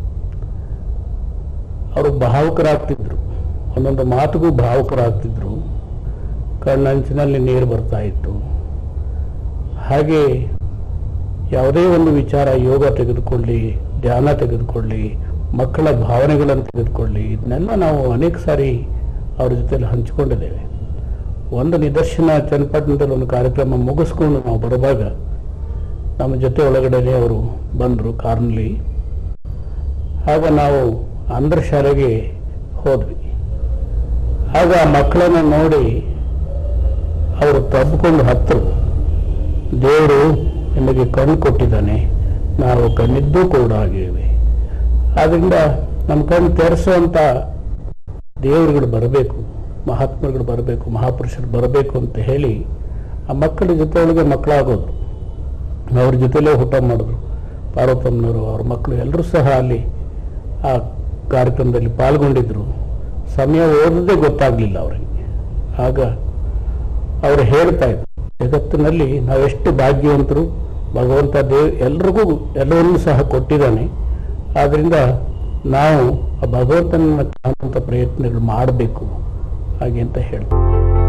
ಅವರು ಭಾವುಕರಾಗ್ತಿದ್ರು ಒಂದೊಂದು ಮಾತುಗೂ ಭಾವುಕರಾಗ್ತಿದ್ರು ಕಣ್ಣಂಚಿನಲ್ಲಿ ನೀರು ಬರ್ತಾ ಇತ್ತು ಹಾಗೆ ಯಾವುದೇ ಒಂದು ವಿಚಾರ ಯೋಗ ತೆಗೆದುಕೊಳ್ಳಿ ಧ್ಯಾನ ತೆಗೆದುಕೊಳ್ಳಿ ಮಕ್ಕಳ ಭಾವನೆಗಳನ್ನು ತೆಗೆದುಕೊಳ್ಳಿ ಇದನ್ನೆಲ್ಲ ನಾವು ಅನೇಕ ಸಾರಿ ಅವ್ರ ಜೊತೆಲಿ ಹಂಚಿಕೊಂಡಿದ್ದೇವೆ ಒಂದು ನಿದರ್ಶನ ಚನ್ನಪಟ್ಟಣದಲ್ಲಿ ಒಂದು ಕಾರ್ಯಕ್ರಮ ಮುಗಿಸ್ಕೊಂಡು ನಾವು ಬರುವಾಗ ನಮ್ಮ ಜೊತೆ ಒಳಗಡೆ ಅವರು ಬಂದರು ಕಾರ್ನಲ್ಲಿ ಆಗ ನಾವು ಅಂಧರ ಶಾಲೆಗೆ ಹೋದ್ವಿ ಆಗ ಆ ಮಕ್ಕಳನ್ನು ನೋಡಿ ಅವರು ತಬ್ಬಿಕೊಂಡು ಹತ್ತರು ದೇವರು ನಿಮಗೆ ಕಣ್ಣು ಕೊಟ್ಟಿದ್ದಾನೆ ನಾವು ಕಣ್ಣಿದ್ದೂ ಕೂಡ ಆಗಿವೆ ಆದ್ರಿಂದ ನಮ್ಮ ಕಣ್ಣು ತೆರೆಸುವಂತ ದೇವರುಗಳು ಬರಬೇಕು ಮಹಾತ್ಮರುಗಳು ಬರಬೇಕು ಮಹಾಪುರುಷರು ಬರಬೇಕು ಅಂತ ಹೇಳಿ ಆ ಮಕ್ಕಳ ಜೊತೆ ಒಳಗೆ ಮಕ್ಕಳಾಗೋದು ಅವ್ರ ಜೊತೆಲೇ ಊಟ ಮಾಡಿದ್ರು ಪಾರ್ವತಮ್ಮನವರು ಅವ್ರ ಮಕ್ಕಳು ಎಲ್ಲರೂ ಸಹ ಅಲ್ಲಿ ಆ ಕಾರ್ಯಕ್ರಮದಲ್ಲಿ ಪಾಲ್ಗೊಂಡಿದ್ರು ಸಮಯ ಓದದೇ ಗೊತ್ತಾಗ್ಲಿಲ್ಲ ಅವರಿಗೆ ಆಗ ಅವರು ಹೇಳ್ತಾ ಇದ್ರು ಜಗತ್ತಿನಲ್ಲಿ ನಾವೆಷ್ಟು ಭಾಗ್ಯವಂತರು ಭಗವಂತ ದೇವ್ ಎಲ್ರಿಗೂ ಎಲ್ಲವನ್ನೂ ಸಹ ಕೊಟ್ಟಿದ್ದಾನೆ ಆದ್ರಿಂದ ನಾವು ಆ ಭಗವಂತನನ್ನ ಕಾಣುವಂಥ ಪ್ರಯತ್ನಗಳು ಮಾಡಬೇಕು ಹಾಗೆ ಅಂತ ಹೇಳ್ತಾರೆ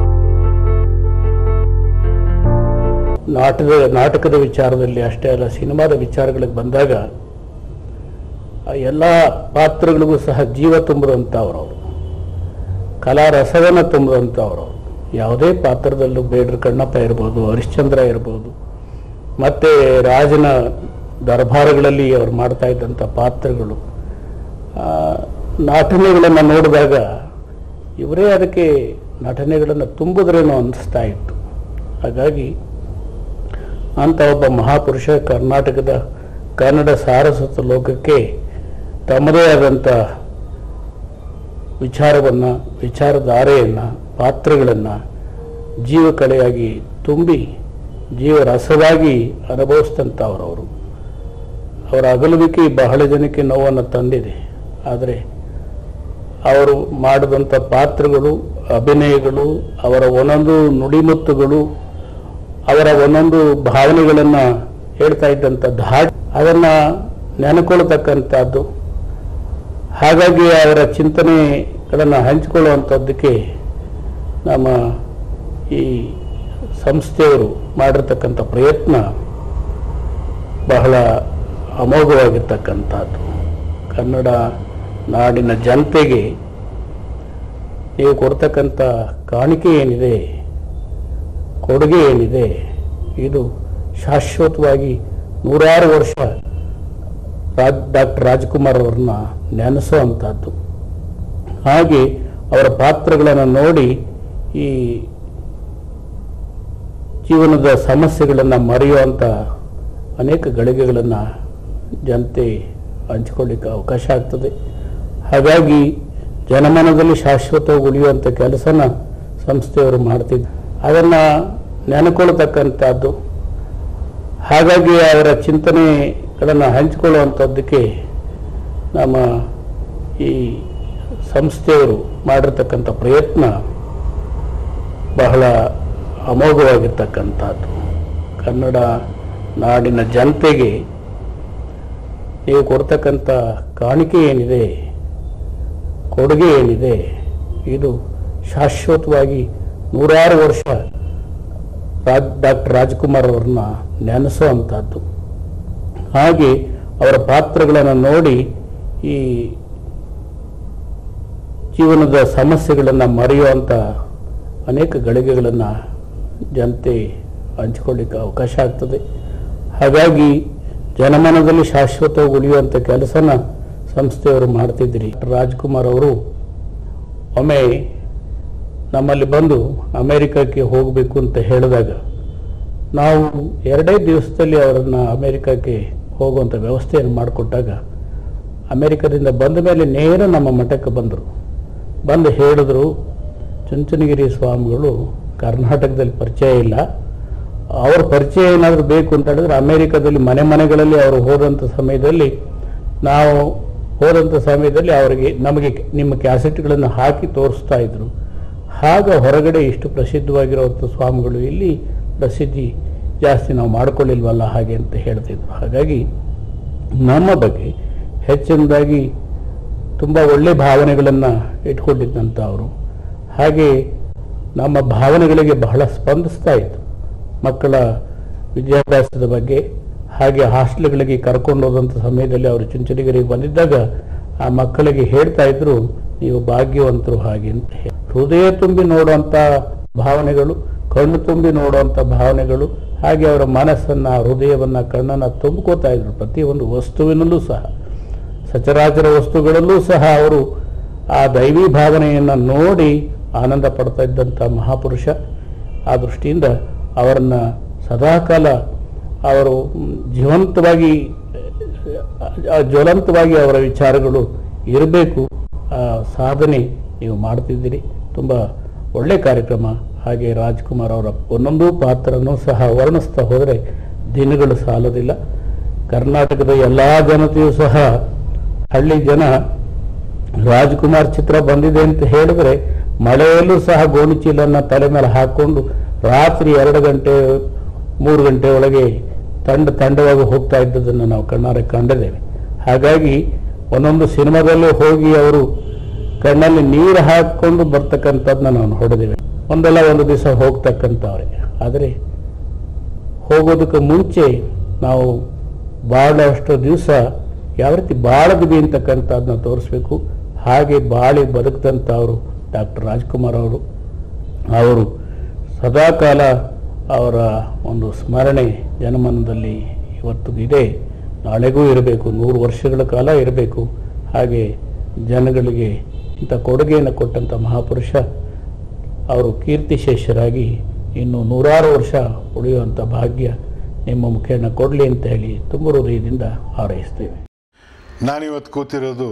ನಾಟದ ನಾಟಕದ ವಿಚಾರದಲ್ಲಿ ಅಷ್ಟೇ ಅಲ್ಲ ಸಿನಿಮಾದ ವಿಚಾರಗಳಿಗೆ ಬಂದಾಗ ಆ ಎಲ್ಲ ಪಾತ್ರಗಳಿಗೂ ಸಹ ಜೀವ ತುಂಬಿದಂಥವ್ರು ಅವರು ಕಲಾ ರಸವನ್ನು ತುಂಬಿದಂಥವ್ರು ಅವರು ಯಾವುದೇ ಪಾತ್ರದಲ್ಲೂ ಬೇಡ್ರ ಕಣ್ಣಪ್ಪ ಇರ್ಬೋದು ಹರಿಶ್ಚಂದ್ರ ಇರ್ಬೋದು ಮತ್ತೆ ರಾಜನ ದರ್ಬಾರಗಳಲ್ಲಿ ಅವ್ರು ಮಾಡ್ತಾ ಇದ್ದಂಥ ಪಾತ್ರಗಳು ಆ, ನಟನೆಗಳನ್ನು ನೋಡಿದಾಗ ಇವರೇ ಅದಕ್ಕೆ ನಟನೆಗಳನ್ನು ತುಂಬಿದ್ರೇನೋ ಅನಿಸ್ತಾ ಇತ್ತು ಹಾಗಾಗಿ ಅಂತ ಒಬ್ಬ ಮಹಾಪುರುಷ ಕರ್ನಾಟಕದ ಕನ್ನಡ ಸಾರಸ್ವತ ಲೋಕಕ್ಕೆ ತಮ್ಮದೇ ಆದಂಥ ವಿಚಾರವನ್ನು ವಿಚಾರಧಾರೆಯನ್ನು ಪಾತ್ರಗಳನ್ನು ಜೀವಕಲೆಯಾಗಿ ತುಂಬಿ ಜೀವರಸವಾಗಿ ಅನುಭವಿಸಿದಂಥವ್ರವರು ಅವರ ಅಗಲುವಿಕೆ ಬಹಳ ಜನಕ್ಕೆ ನೋವನ್ನು ತಂದಿದೆ ಆದರೆ ಅವರು ಮಾಡಿದಂಥ ಪಾತ್ರಗಳು ಅಭಿನಯಗಳು ಅವರ ಒಂದೊಂದು ನುಡಿಮುತ್ತುಗಳು ಅವರ ಒಂದೊಂದು ಭಾವನೆಗಳನ್ನು ಹೇಳ್ತಾ ಇದ್ದಂಥ ಧಾಟ್ ಅದನ್ನು ನೆನಕೊಳ್ತಕ್ಕಂಥದ್ದು ಹಾಗಾಗಿ ಅವರ ಚಿಂತನೆಗಳನ್ನು ಹಂಚಿಕೊಳ್ಳುವಂಥದ್ದಕ್ಕೆ ನಮ್ಮ ಈ ಸಂಸ್ಥೆಯವರು ಮಾಡಿರ್ತಕ್ಕಂಥ ಪ್ರಯತ್ನ ಬಹಳ ಅಮೋಘವಾಗಿರ್ತಕ್ಕಂಥದ್ದು ಕನ್ನಡ ನಾಡಿನ ಜನತೆಗೆ ನೀವು ಕೊಡ್ತಕ್ಕಂಥ ಕಾಣಿಕೆ ಏನಿದೆ ಕೊಡುಗೆ ಏನಿದೆ ಇದು ಶಾಶ್ವತವಾಗಿ ನೂರಾರು ವರ್ಷ ರಾಜ್ ಡಾಕ್ಟರ್ ರಾಜ್ಕುಮಾರ್ ಅವರನ್ನ ನೆನೆಸುವಂಥದ್ದು ಹಾಗೆ ಅವರ ಪಾತ್ರಗಳನ್ನು ನೋಡಿ ಈ ಜೀವನದ ಸಮಸ್ಯೆಗಳನ್ನು ಮರೆಯುವಂಥ ಅನೇಕ ಗಳಿಗೆಗಳನ್ನು ಜನತೆ ಹಂಚಿಕೊಳ್ಳಿಕ್ಕೆ ಅವಕಾಶ ಆಗ್ತದೆ ಹಾಗಾಗಿ ಜನಮನದಲ್ಲಿ ಶಾಶ್ವತವಾಗಿ ಉಳಿಯುವಂಥ ಕೆಲಸನ ಸಂಸ್ಥೆಯವರು ಮಾಡ್ತಿದ್ದು ಅದನ್ನು ನೆನಕೊಳ್ಳತಕ್ಕಂಥದ್ದು ಹಾಗಾಗಿ ಅವರ ಚಿಂತನೆಗಳನ್ನು ಹಂಚಿಕೊಳ್ಳುವಂಥದ್ದಕ್ಕೆ ನಮ್ಮ ಈ ಸಂಸ್ಥೆಯವರು ಮಾಡಿರ್ತಕ್ಕಂಥ ಪ್ರಯತ್ನ ಬಹಳ ಅಮೋಘವಾಗಿರ್ತಕ್ಕಂಥದ್ದು ಕನ್ನಡ ನಾಡಿನ ಜನತೆಗೆ ನೀವು ಕೊಡ್ತಕ್ಕಂಥ ಕಾಣಿಕೆ ಏನಿದೆ ಕೊಡುಗೆ ಏನಿದೆ ಇದು ಶಾಶ್ವತವಾಗಿ ನೂರಾರು ವರ್ಷ ರಾಜ್ ಡಾಕ್ಟರ್ ರಾಜ್ಕುಮಾರ್ ಅವರನ್ನ ನೆನೆಸುವಂಥದ್ದು ಹಾಗೆ ಅವರ ಪಾತ್ರಗಳನ್ನು ನೋಡಿ ಈ ಜೀವನದ ಸಮಸ್ಯೆಗಳನ್ನು ಮರೆಯುವಂಥ ಅನೇಕ ಗಳಿಗೆಗಳನ್ನು ಜನತೆ ಹಂಚಿಕೊಳ್ಳಿಕ್ಕೆ ಅವಕಾಶ ಆಗ್ತದೆ ಹಾಗಾಗಿ ಜನಮನದಲ್ಲಿ ಶಾಶ್ವತವಾಗಿ ಉಳಿಯುವಂಥ ಕೆಲಸನ ಸಂಸ್ಥೆಯವರು ಮಾಡ್ತಿದ್ರಿ ರಾಜ್ಕುಮಾರ್ ಅವರು ಒಮ್ಮೆ ನಮ್ಮಲ್ಲಿ ಬಂದು ಅಮೇರಿಕಕ್ಕೆ ಹೋಗಬೇಕು ಅಂತ ಹೇಳಿದಾಗ ನಾವು ಎರಡೇ ದಿವಸದಲ್ಲಿ ಅವರನ್ನು ಅಮೇರಿಕಕ್ಕೆ ಹೋಗುವಂಥ ವ್ಯವಸ್ಥೆಯನ್ನು ಮಾಡಿಕೊಟ್ಟಾಗ ಅಮೇರಿಕದಿಂದ ಬಂದ ಮೇಲೆ ನೇರ ನಮ್ಮ ಮಠಕ್ಕೆ ಬಂದರು ಬಂದು ಹೇಳಿದ್ರು ಚುಂಚನಗಿರಿ ಸ್ವಾಮಿಗಳು ಕರ್ನಾಟಕದಲ್ಲಿ ಪರಿಚಯ ಇಲ್ಲ ಅವ್ರ ಪರಿಚಯ ಏನಾದರೂ ಬೇಕು ಅಂತ ಹೇಳಿದ್ರೆ ಅಮೇರಿಕದಲ್ಲಿ ಮನೆ ಮನೆಗಳಲ್ಲಿ ಅವರು ಹೋದಂಥ ಸಮಯದಲ್ಲಿ ನಾವು ಹೋದಂಥ ಸಮಯದಲ್ಲಿ ಅವರಿಗೆ ನಮಗೆ ನಿಮ್ಮ ಕ್ಯಾಸೆಟ್ಗಳನ್ನು ಹಾಕಿ ತೋರಿಸ್ತಾ ಇದ್ರು ಆಗ ಹೊರಗಡೆ ಇಷ್ಟು ಪ್ರಸಿದ್ಧವಾಗಿರುವಂಥ ಸ್ವಾಮಿಗಳು ಇಲ್ಲಿ ಪ್ರಸಿದ್ಧಿ ಜಾಸ್ತಿ ನಾವು ಮಾಡ್ಕೊಳ್ಳಿಲ್ವಲ್ಲ ಹಾಗೆ ಅಂತ ಹೇಳ್ತಿದ್ರು ಹಾಗಾಗಿ ನಮ್ಮ ಬಗ್ಗೆ ಹೆಚ್ಚಿನದಾಗಿ ತುಂಬ ಒಳ್ಳೆ ಭಾವನೆಗಳನ್ನು ಇಟ್ಕೊಂಡಿದ್ದಂಥ ಅವರು ಹಾಗೆ ನಮ್ಮ ಭಾವನೆಗಳಿಗೆ ಬಹಳ ಸ್ಪಂದಿಸ್ತಾ ಇತ್ತು ಮಕ್ಕಳ ವಿದ್ಯಾಭ್ಯಾಸದ ಬಗ್ಗೆ ಹಾಗೆ ಹಾಸ್ಟೆಲ್ಗಳಿಗೆ ಕರ್ಕೊಂಡು ಹೋದಂಥ ಸಮಯದಲ್ಲಿ ಅವರು ಚುಂಚನಗಿರಿಗೆ ಬಂದಿದ್ದಾಗ ಆ ಮಕ್ಕಳಿಗೆ ಹೇಳ್ತಾ ಇದ್ರು ನೀವು ಭಾಗ್ಯವಂತರು ಹಾಗೆ ಅಂತ ಹೇಳಿ ಹೃದಯ ತುಂಬಿ ನೋಡುವಂಥ ಭಾವನೆಗಳು ಕಣ್ಣು ತುಂಬಿ ನೋಡುವಂಥ ಭಾವನೆಗಳು ಹಾಗೆ ಅವರ ಮನಸ್ಸನ್ನು ಹೃದಯವನ್ನು ಕಣ್ಣನ್ನು ತುಂಬಿಕೋತಾ ಇದ್ರು ಪ್ರತಿಯೊಂದು ವಸ್ತುವಿನಲ್ಲೂ ಸಹ ಸಚರಾಚರ ವಸ್ತುಗಳಲ್ಲೂ ಸಹ ಅವರು ಆ ದೈವಿ ಭಾವನೆಯನ್ನು ನೋಡಿ ಆನಂದ ಪಡ್ತಾ ಇದ್ದಂಥ ಮಹಾಪುರುಷ ಆ ದೃಷ್ಟಿಯಿಂದ ಅವರನ್ನು ಸದಾಕಾಲ ಅವರು ಮ್, ಜೀವಂತವಾಗಿ ಆ, ಜ್ವಲಂತವಾಗಿ ಅವರ ವಿಚಾರಗಳು ಇರಬೇಕು ಆ ಸಾಧನೆ ನೀವು ಮಾಡ್ತಿದ್ದೀರಿ ತುಂಬ ಒಳ್ಳೆ ಕಾರ್ಯಕ್ರಮ ಹಾಗೆ ರಾಜ್ಕುಮಾರ್ ಅವರ ಒಂದೊಂದು ಪಾತ್ರನೂ ಸಹ ವರ್ಣಿಸ್ತಾ ಹೋದರೆ ದಿನಗಳು ಸಾಲೋದಿಲ್ಲ ಕರ್ನಾಟಕದ ಎಲ್ಲ ಜನತೆಯೂ ಸಹ ಹಳ್ಳಿ ಜನ ರಾಜ್ಕುಮಾರ್ ಚಿತ್ರ ಬಂದಿದೆ ಅಂತ ಹೇಳಿದ್ರೆ ಮಳೆಯಲ್ಲೂ ಸಹ ಗೋಣಿಚೀಲನ್ನ ತಲೆ ಮೇಲೆ ಹಾಕೊಂಡು ರಾತ್ರಿ ಎರಡು ಗಂಟೆ ಮೂರು ಗಂಟೆ ಒಳಗೆ ತಂಡ ತಂಡವಾಗಿ ಹೋಗ್ತಾ ಇದ್ದದನ್ನು ನಾವು ಕಣ್ಣಾರೆ ಕಂಡಿದ್ದೇವೆ ಹಾಗಾಗಿ ಒಂದೊಂದು ಸಿನಿಮಾದಲ್ಲೂ ಹೋಗಿ ಅವರು ಕಣ್ಣಲ್ಲಿ ನೀರು ಹಾಕಿಕೊಂಡು ಬರ್ತಕ್ಕಂಥದ್ದನ್ನ ನಾವು ಹೊಡೆದಿವೆ ಒಂದಲ್ಲ ಒಂದು ದಿವಸ ಹೋಗ್ತಕ್ಕಂಥವ್ರೆ ಆದರೆ ಹೋಗೋದಕ್ಕೆ ಮುಂಚೆ ನಾವು ಬಾಳಷ್ಟು ದಿವಸ ಯಾವ ರೀತಿ ಬಾಳದ್ವಿ ಅಂತಕ್ಕಂಥದ್ದನ್ನ ತೋರಿಸ್ಬೇಕು ಹಾಗೆ ಬಾಳಿ ಬದುಕಿದಂಥವರು ಡಾಕ್ಟರ್ ರಾಜ್ಕುಮಾರ್ ಅವರು ಅವರು ಸದಾಕಾಲ ಅವರ ಒಂದು ಸ್ಮರಣೆ ಜನಮನದಲ್ಲಿ ಇವತ್ತು ಇದೆ ನಾಳೆಗೂ ಇರಬೇಕು ನೂರು ವರ್ಷಗಳ ಕಾಲ ಇರಬೇಕು ಹಾಗೆ ಜನಗಳಿಗೆ ಇಂಥ ಕೊಡುಗೆಯನ್ನು ಕೊಟ್ಟಂಥ ಮಹಾಪುರುಷ ಅವರು ಕೀರ್ತಿಶೇಷರಾಗಿ ಇನ್ನು ನೂರಾರು ವರ್ಷ ಉಳಿಯುವಂಥ ಭಾಗ್ಯ ನಿಮ್ಮ ಮುಖೇನ ಕೊಡಲಿ ಅಂತ ಹೇಳಿ ತುಂಬ ಹೃದಯದಿಂದ ಹಾರೈಸ್ತೇವೆ ನಾನಿವತ್ತು ಕೂತಿರೋದು